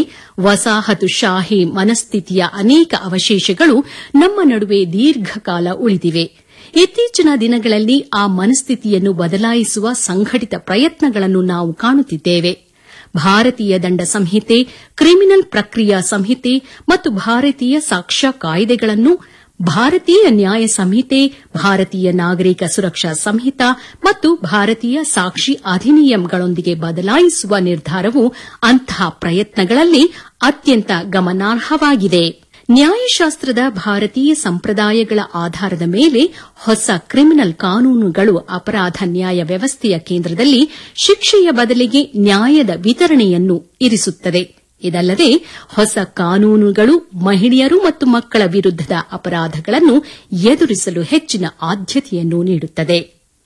ವಸಾಹತುಶಾಹಿ ಮನಸ್ಥಿತಿಯ ಅನೇಕ ಅವಶೇಷಗಳು ನಮ್ಮ ನಡುವೆ ದೀರ್ಘಕಾಲ ಉಳಿದಿವೆ ಇತ್ತೀಚಿನ ದಿನಗಳಲ್ಲಿ ಆ ಮನಸ್ಥಿತಿಯನ್ನು ಬದಲಾಯಿಸುವ ಸಂಘಟಿತ ಪ್ರಯತ್ನಗಳನ್ನು ನಾವು ಕಾಣುತ್ತಿದ್ದೇವೆ ಭಾರತೀಯ ದಂಡ ಸಂಹಿತೆ ಕ್ರಿಮಿನಲ್ ಪ್ರಕ್ರಿಯಾ ಸಂಹಿತೆ ಮತ್ತು ಭಾರತೀಯ ಸಾಕ್ಷ್ಯ ಕಾಯ್ದೆಗಳನ್ನು ಭಾರತೀಯ ನ್ಯಾಯ ಸಂಹಿತೆ ಭಾರತೀಯ ನಾಗರಿಕ ಸುರಕ್ಷಾ ಸಂಹಿತ ಮತ್ತು ಭಾರತೀಯ ಸಾಕ್ಷಿ ಅಧಿನಿಯಂಗಳೊಂದಿಗೆ ಬದಲಾಯಿಸುವ ನಿರ್ಧಾರವು ಅಂತಹ ಪ್ರಯತ್ನಗಳಲ್ಲಿ ಅತ್ಯಂತ ಗಮನಾರ್ಹವಾಗಿದೆ ನ್ಯಾಯಶಾಸ್ತ್ರದ ಭಾರತೀಯ ಸಂಪ್ರದಾಯಗಳ ಆಧಾರದ ಮೇಲೆ ಹೊಸ ಕ್ರಿಮಿನಲ್ ಕಾನೂನುಗಳು ಅಪರಾಧ ನ್ಯಾಯ ವ್ಯವಸ್ಥೆಯ ಕೇಂದ್ರದಲ್ಲಿ ಶಿಕ್ಷೆಯ ಬದಲಿಗೆ ನ್ಯಾಯದ ವಿತರಣೆಯನ್ನು ಇರಿಸುತ್ತದೆ ಇದಲ್ಲದೆ ಹೊಸ ಕಾನೂನುಗಳು ಮಹಿಳೆಯರು ಮತ್ತು ಮಕ್ಕಳ ವಿರುದ್ದದ ಅಪರಾಧಗಳನ್ನು ಎದುರಿಸಲು ಹೆಚ್ಚಿನ ಆದ್ಯತೆಯನ್ನು ನೀಡುತ್ತದೆ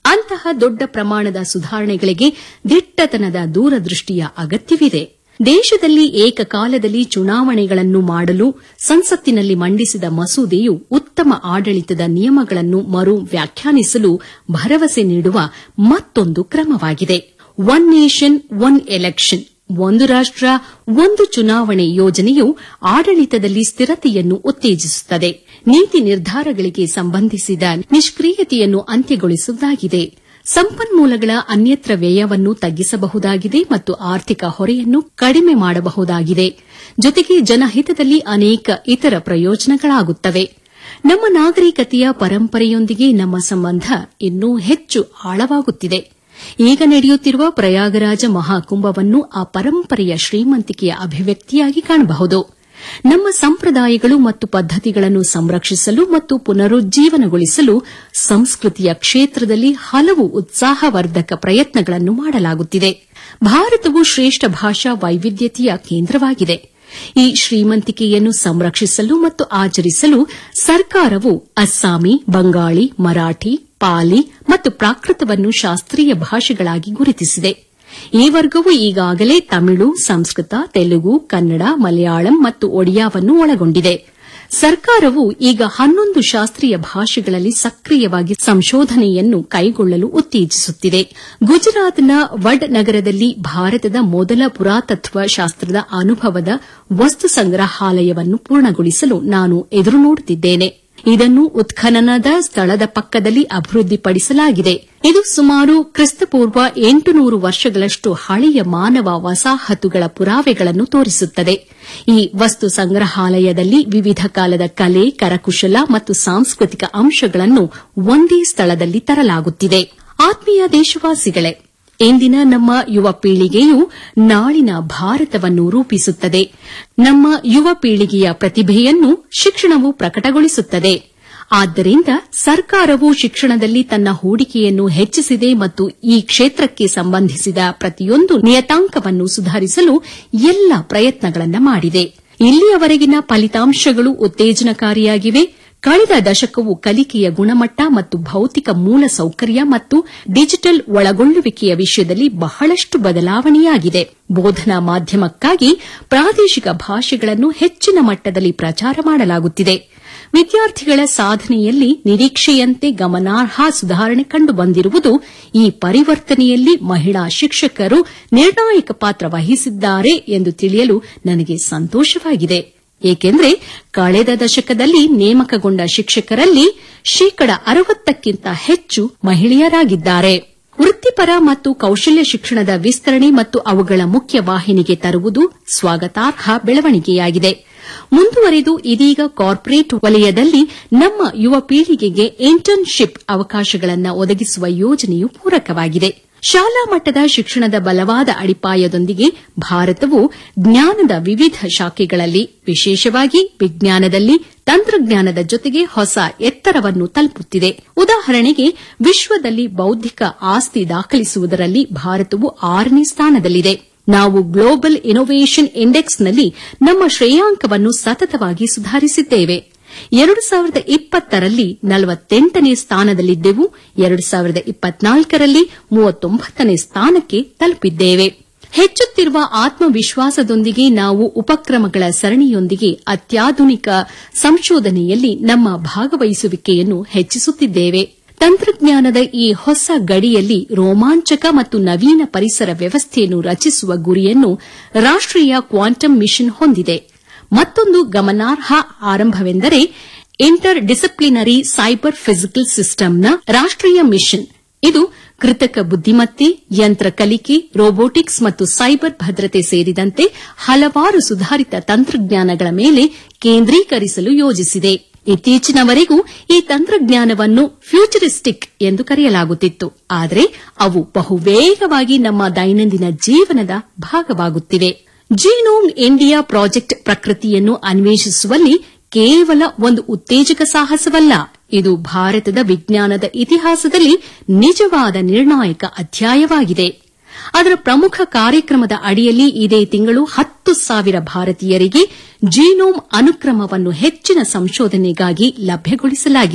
ಅಂತಹ ದೊಡ್ಡ ಪ್ರಮಾಣದ ಸುಧಾರಣೆಗಳಿಗೆ ದಿಟ್ಟತನದ ದೂರದೃಷ್ಟಿಯ ಅಗತ್ಯವಿದೆ ದೇಶದಲ್ಲಿ ಏಕಕಾಲದಲ್ಲಿ ಚುನಾವಣೆಗಳನ್ನು ಮಾಡಲು ಸಂಸತ್ತಿನಲ್ಲಿ ಮಂಡಿಸಿದ ಮಸೂದೆಯು ಉತ್ತಮ ಆಡಳಿತದ ನಿಯಮಗಳನ್ನು ಮರು ವ್ಯಾಖ್ಯಾನಿಸಲು ಭರವಸೆ ನೀಡುವ ಮತ್ತೊಂದು ಕ್ರಮವಾಗಿದೆ ಒನ್ ನೇಷನ್ ಒನ್ ಎಲೆಕ್ಷನ್ ಒಂದು ರಾಷ್ಟ್ರ ಒಂದು ಚುನಾವಣೆ ಯೋಜನೆಯು ಆಡಳಿತದಲ್ಲಿ ಸ್ಥಿರತೆಯನ್ನು ಉತ್ತೇಜಿಸುತ್ತದೆ ನೀತಿ ನಿರ್ಧಾರಗಳಿಗೆ ಸಂಬಂಧಿಸಿದ ನಿಷ್ಕ್ರಿಯತೆಯನ್ನು ಅಂತ್ಯಗೊಳಿಸುವುದಾಗಿದೆ ಸಂಪನ್ಮೂಲಗಳ ಅನ್ಯತ್ರ ವ್ಯಯವನ್ನು ತಗ್ಗಿಸಬಹುದಾಗಿದೆ ಮತ್ತು ಆರ್ಥಿಕ ಹೊರೆಯನ್ನು ಕಡಿಮೆ ಮಾಡಬಹುದಾಗಿದೆ ಜೊತೆಗೆ ಜನಹಿತದಲ್ಲಿ ಅನೇಕ ಇತರ ಪ್ರಯೋಜನಗಳಾಗುತ್ತವೆ ನಮ್ಮ ನಾಗರಿಕತೆಯ ಪರಂಪರೆಯೊಂದಿಗೆ ನಮ್ಮ ಸಂಬಂಧ ಇನ್ನೂ ಹೆಚ್ಚು ಆಳವಾಗುತ್ತಿದೆ ಈಗ ನಡೆಯುತ್ತಿರುವ ಪ್ರಯಾಗರಾಜ ಮಹಾಕುಂಭವನ್ನು ಆ ಪರಂಪರೆಯ ಶ್ರೀಮಂತಿಕೆಯ ಅಭಿವ್ಯಕ್ತಿಯಾಗಿ ಕಾಣಬಹುದು ನಮ್ಮ ಸಂಪ್ರದಾಯಗಳು ಮತ್ತು ಪದ್ದತಿಗಳನ್ನು ಸಂರಕ್ಷಿಸಲು ಮತ್ತು ಪುನರುಜ್ಜೀವನಗೊಳಿಸಲು ಸಂಸ್ಕೃತಿಯ ಕ್ಷೇತ್ರದಲ್ಲಿ ಹಲವು ಉತ್ಸಾಹವರ್ಧಕ ಪ್ರಯತ್ನಗಳನ್ನು ಮಾಡಲಾಗುತ್ತಿದೆ ಭಾರತವು ಶ್ರೇಷ್ಠ ಭಾಷಾ ವೈವಿಧ್ಯತೆಯ ಕೇಂದ್ರವಾಗಿದೆ ಈ ಶ್ರೀಮಂತಿಕೆಯನ್ನು ಸಂರಕ್ಷಿಸಲು ಮತ್ತು ಆಚರಿಸಲು ಸರ್ಕಾರವು ಅಸ್ಸಾಮಿ ಬಂಗಾಳಿ ಮರಾಠಿ ಪಾಲಿ ಮತ್ತು ಪ್ರಾಕೃತವನ್ನು ಶಾಸ್ತ್ರೀಯ ಭಾಷೆಗಳಾಗಿ ಗುರುತಿಸಿದೆ ಈ ವರ್ಗವು ಈಗಾಗಲೇ ತಮಿಳು ಸಂಸ್ಕೃತ ತೆಲುಗು ಕನ್ನಡ ಮಲಯಾಳಂ ಮತ್ತು ಒಡಿಯಾವನ್ನು ಒಳಗೊಂಡಿದೆ ಸರ್ಕಾರವು ಈಗ ಹನ್ನೊಂದು ಶಾಸ್ತ್ರೀಯ ಭಾಷೆಗಳಲ್ಲಿ ಸಕ್ರಿಯವಾಗಿ ಸಂಶೋಧನೆಯನ್ನು ಕೈಗೊಳ್ಳಲು ಉತ್ತೇಜಿಸುತ್ತಿದೆ ಗುಜರಾತ್ನ ವಡ್ ನಗರದಲ್ಲಿ ಭಾರತದ ಮೊದಲ ಪುರಾತತ್ವ ಶಾಸ್ತ್ರದ ಅನುಭವದ ವಸ್ತು ಸಂಗ್ರಹಾಲಯವನ್ನು ಪೂರ್ಣಗೊಳಿಸಲು ನಾನು ಎದುರು ನೋಡುತ್ತಿದ್ದೇನೆ ಇದನ್ನು ಉತ್ಖನನದ ಸ್ಥಳದ ಪಕ್ಕದಲ್ಲಿ ಅಭಿವೃದ್ಧಿಪಡಿಸಲಾಗಿದೆ ಇದು ಸುಮಾರು ಕ್ರಿಸ್ತಪೂರ್ವ ಎಂಟುನೂರು ವರ್ಷಗಳಷ್ಟು ಹಳೆಯ ಮಾನವ ವಸಾಹತುಗಳ ಪುರಾವೆಗಳನ್ನು ತೋರಿಸುತ್ತದೆ ಈ ವಸ್ತು ಸಂಗ್ರಹಾಲಯದಲ್ಲಿ ವಿವಿಧ ಕಾಲದ ಕಲೆ ಕರಕುಶಲ ಮತ್ತು ಸಾಂಸ್ಕೃತಿಕ ಅಂಶಗಳನ್ನು ಒಂದೇ ಸ್ಥಳದಲ್ಲಿ ತರಲಾಗುತ್ತಿದೆ ಆತ್ಮೀಯ ದೇಶವಾಸಿಗಳೇ ಇಂದಿನ ನಮ್ಮ ಯುವ ಪೀಳಿಗೆಯು ನಾಳಿನ ಭಾರತವನ್ನು ರೂಪಿಸುತ್ತದೆ ನಮ್ಮ ಯುವ ಪೀಳಿಗೆಯ ಪ್ರತಿಭೆಯನ್ನು ಶಿಕ್ಷಣವು ಪ್ರಕಟಗೊಳಿಸುತ್ತದೆ ಆದ್ದರಿಂದ ಸರ್ಕಾರವು ಶಿಕ್ಷಣದಲ್ಲಿ ತನ್ನ ಹೂಡಿಕೆಯನ್ನು ಹೆಚ್ಚಿಸಿದೆ ಮತ್ತು ಈ ಕ್ಷೇತ್ರಕ್ಕೆ ಸಂಬಂಧಿಸಿದ ಪ್ರತಿಯೊಂದು ನಿಯತಾಂಕವನ್ನು ಸುಧಾರಿಸಲು ಎಲ್ಲ ಪ್ರಯತ್ನಗಳನ್ನು ಮಾಡಿದೆ ಇಲ್ಲಿಯವರೆಗಿನ ಫಲಿತಾಂಶಗಳು ಉತ್ತೇಜನಕಾರಿಯಾಗಿವೆ ಕಳೆದ ದಶಕವು ಕಲಿಕೆಯ ಗುಣಮಟ್ಟ ಮತ್ತು ಭೌತಿಕ ಮೂಲ ಸೌಕರ್ಯ ಮತ್ತು ಡಿಜಿಟಲ್ ಒಳಗೊಳ್ಳುವಿಕೆಯ ವಿಷಯದಲ್ಲಿ ಬಹಳಷ್ಟು ಬದಲಾವಣೆಯಾಗಿದೆ ಬೋಧನಾ ಮಾಧ್ಯಮಕ್ಕಾಗಿ ಪ್ರಾದೇಶಿಕ ಭಾಷೆಗಳನ್ನು ಹೆಚ್ಚಿನ ಮಟ್ಟದಲ್ಲಿ ಪ್ರಚಾರ ಮಾಡಲಾಗುತ್ತಿದೆ ವಿದ್ಯಾರ್ಥಿಗಳ ಸಾಧನೆಯಲ್ಲಿ ನಿರೀಕ್ಷೆಯಂತೆ ಗಮನಾರ್ಹ ಸುಧಾರಣೆ ಕಂಡುಬಂದಿರುವುದು ಈ ಪರಿವರ್ತನೆಯಲ್ಲಿ ಮಹಿಳಾ ಶಿಕ್ಷಕರು ನಿರ್ಣಾಯಕ ಪಾತ್ರ ವಹಿಸಿದ್ದಾರೆ ಎಂದು ತಿಳಿಯಲು ನನಗೆ ಸಂತೋಷವಾಗಿದೆ ಏಕೆಂದರೆ ಕಳೆದ ದಶಕದಲ್ಲಿ ನೇಮಕಗೊಂಡ ಶಿಕ್ಷಕರಲ್ಲಿ ಶೇಕಡ ಅರವತ್ತಕ್ಕಿಂತ ಹೆಚ್ಚು ಮಹಿಳೆಯರಾಗಿದ್ದಾರೆ ವೃತ್ತಿಪರ ಮತ್ತು ಕೌಶಲ್ಯ ಶಿಕ್ಷಣದ ವಿಸ್ತರಣೆ ಮತ್ತು ಅವುಗಳ ಮುಖ್ಯ ವಾಹಿನಿಗೆ ತರುವುದು ಸ್ವಾಗತಾರ್ಹ ಬೆಳವಣಿಗೆಯಾಗಿದೆ ಮುಂದುವರೆದು ಇದೀಗ ಕಾರ್ಪೊರೇಟ್ ವಲಯದಲ್ಲಿ ನಮ್ಮ ಯುವ ಪೀಳಿಗೆಗೆ ಇಂಟರ್ನ್ಶಿಪ್ ಅವಕಾಶಗಳನ್ನು ಒದಗಿಸುವ ಯೋಜನೆಯು ಪೂರಕವಾಗಿದೆ ಶಾಲಾ ಮಟ್ಟದ ಶಿಕ್ಷಣದ ಬಲವಾದ ಅಡಿಪಾಯದೊಂದಿಗೆ ಭಾರತವು ಜ್ಞಾನದ ವಿವಿಧ ಶಾಖೆಗಳಲ್ಲಿ ವಿಶೇಷವಾಗಿ ವಿಜ್ಞಾನದಲ್ಲಿ ತಂತ್ರಜ್ಞಾನದ ಜೊತೆಗೆ ಹೊಸ ಎತ್ತರವನ್ನು ತಲುಪುತ್ತಿದೆ ಉದಾಹರಣೆಗೆ ವಿಶ್ವದಲ್ಲಿ ಬೌದ್ಧಿಕ ಆಸ್ತಿ ದಾಖಲಿಸುವುದರಲ್ಲಿ ಭಾರತವು ಆರನೇ ಸ್ಥಾನದಲ್ಲಿದೆ ನಾವು ಗ್ಲೋಬಲ್ ಇನೋವೇಷನ್ ಇಂಡೆಕ್ಸ್ನಲ್ಲಿ ನಮ್ಮ ಶ್ರೇಯಾಂಕವನ್ನು ಸತತವಾಗಿ ಸುಧಾರಿಸಿದ್ದೇವೆ ಎರಡು ಸಾವಿರದ ಇಪ್ಪತ್ತರಲ್ಲಿ ನಲವತ್ತೆಂಟನೇ ಸ್ಥಾನದಲ್ಲಿದ್ದೆವು ಎರಡು ಸಾವಿರದ ಇಪ್ಪತ್ನಾಲ್ಕರಲ್ಲಿ ಮೂವತ್ತೊಂಬತ್ತನೇ ಸ್ಥಾನಕ್ಕೆ ತಲುಪಿದ್ದೇವೆ ಹೆಚ್ಚುತ್ತಿರುವ ಆತ್ಮವಿಶ್ವಾಸದೊಂದಿಗೆ ನಾವು ಉಪಕ್ರಮಗಳ ಸರಣಿಯೊಂದಿಗೆ ಅತ್ಯಾಧುನಿಕ ಸಂಶೋಧನೆಯಲ್ಲಿ ನಮ್ಮ ಭಾಗವಹಿಸುವಿಕೆಯನ್ನು ಹೆಚ್ಚಿಸುತ್ತಿದ್ದೇವೆ ತಂತ್ರಜ್ಞಾನದ ಈ ಹೊಸ ಗಡಿಯಲ್ಲಿ ರೋಮಾಂಚಕ ಮತ್ತು ನವೀನ ಪರಿಸರ ವ್ಯವಸ್ಥೆಯನ್ನು ರಚಿಸುವ ಗುರಿಯನ್ನು ರಾಷ್ಟೀಯ ಕ್ವಾಂಟಮ್ ಮಿಷನ್ ಹೊಂದಿದೆ ಮತ್ತೊಂದು ಗಮನಾರ್ಹ ಆರಂಭವೆಂದರೆ ಇಂಟರ್ ಡಿಸಿಪ್ಲಿನರಿ ಸೈಬರ್ ಫಿಸಿಕಲ್ ಸಿಸ್ಟಂನ ರಾಷ್ಟೀಯ ಮಿಷನ್ ಇದು ಕೃತಕ ಬುದ್ದಿಮತ್ತೆ ಯಂತ್ರ ಕಲಿಕೆ ರೋಬೋಟಿಕ್ಸ್ ಮತ್ತು ಸೈಬರ್ ಭದ್ರತೆ ಸೇರಿದಂತೆ ಹಲವಾರು ಸುಧಾರಿತ ತಂತ್ರಜ್ಞಾನಗಳ ಮೇಲೆ ಕೇಂದ್ರೀಕರಿಸಲು ಯೋಜಿಸಿದೆ ಇತ್ತೀಚಿನವರೆಗೂ ಈ ತಂತ್ರಜ್ಞಾನವನ್ನು ಫ್ಯೂಚರಿಸ್ಟಿಕ್ ಎಂದು ಕರೆಯಲಾಗುತ್ತಿತ್ತು ಆದರೆ ಅವು ಬಹುವೇಗವಾಗಿ ನಮ್ಮ ದೈನಂದಿನ ಜೀವನದ ಭಾಗವಾಗುತ್ತಿವೆ ಜೀನೋಮ್ ಇಂಡಿಯಾ ಪ್ರಾಜೆಕ್ಟ್ ಪ್ರಕೃತಿಯನ್ನು ಅನ್ವೇಷಿಸುವಲ್ಲಿ ಕೇವಲ ಒಂದು ಉತ್ತೇಜಕ ಸಾಹಸವಲ್ಲ ಇದು ಭಾರತದ ವಿಜ್ಞಾನದ ಇತಿಹಾಸದಲ್ಲಿ ನಿಜವಾದ ನಿರ್ಣಾಯಕ ಅಧ್ಯಾಯವಾಗಿದೆ ಅದರ ಪ್ರಮುಖ ಕಾರ್ಯಕ್ರಮದ ಅಡಿಯಲ್ಲಿ ಇದೇ ತಿಂಗಳು ಹತ್ತು ಸಾವಿರ ಭಾರತೀಯರಿಗೆ ಜೀನೋಮ್ ಅನುಕ್ರಮವನ್ನು ಹೆಚ್ಚಿನ ಸಂಶೋಧನೆಗಾಗಿ ಲಭ್ಯಗೊಳಿಸಲಾಗಿದೆ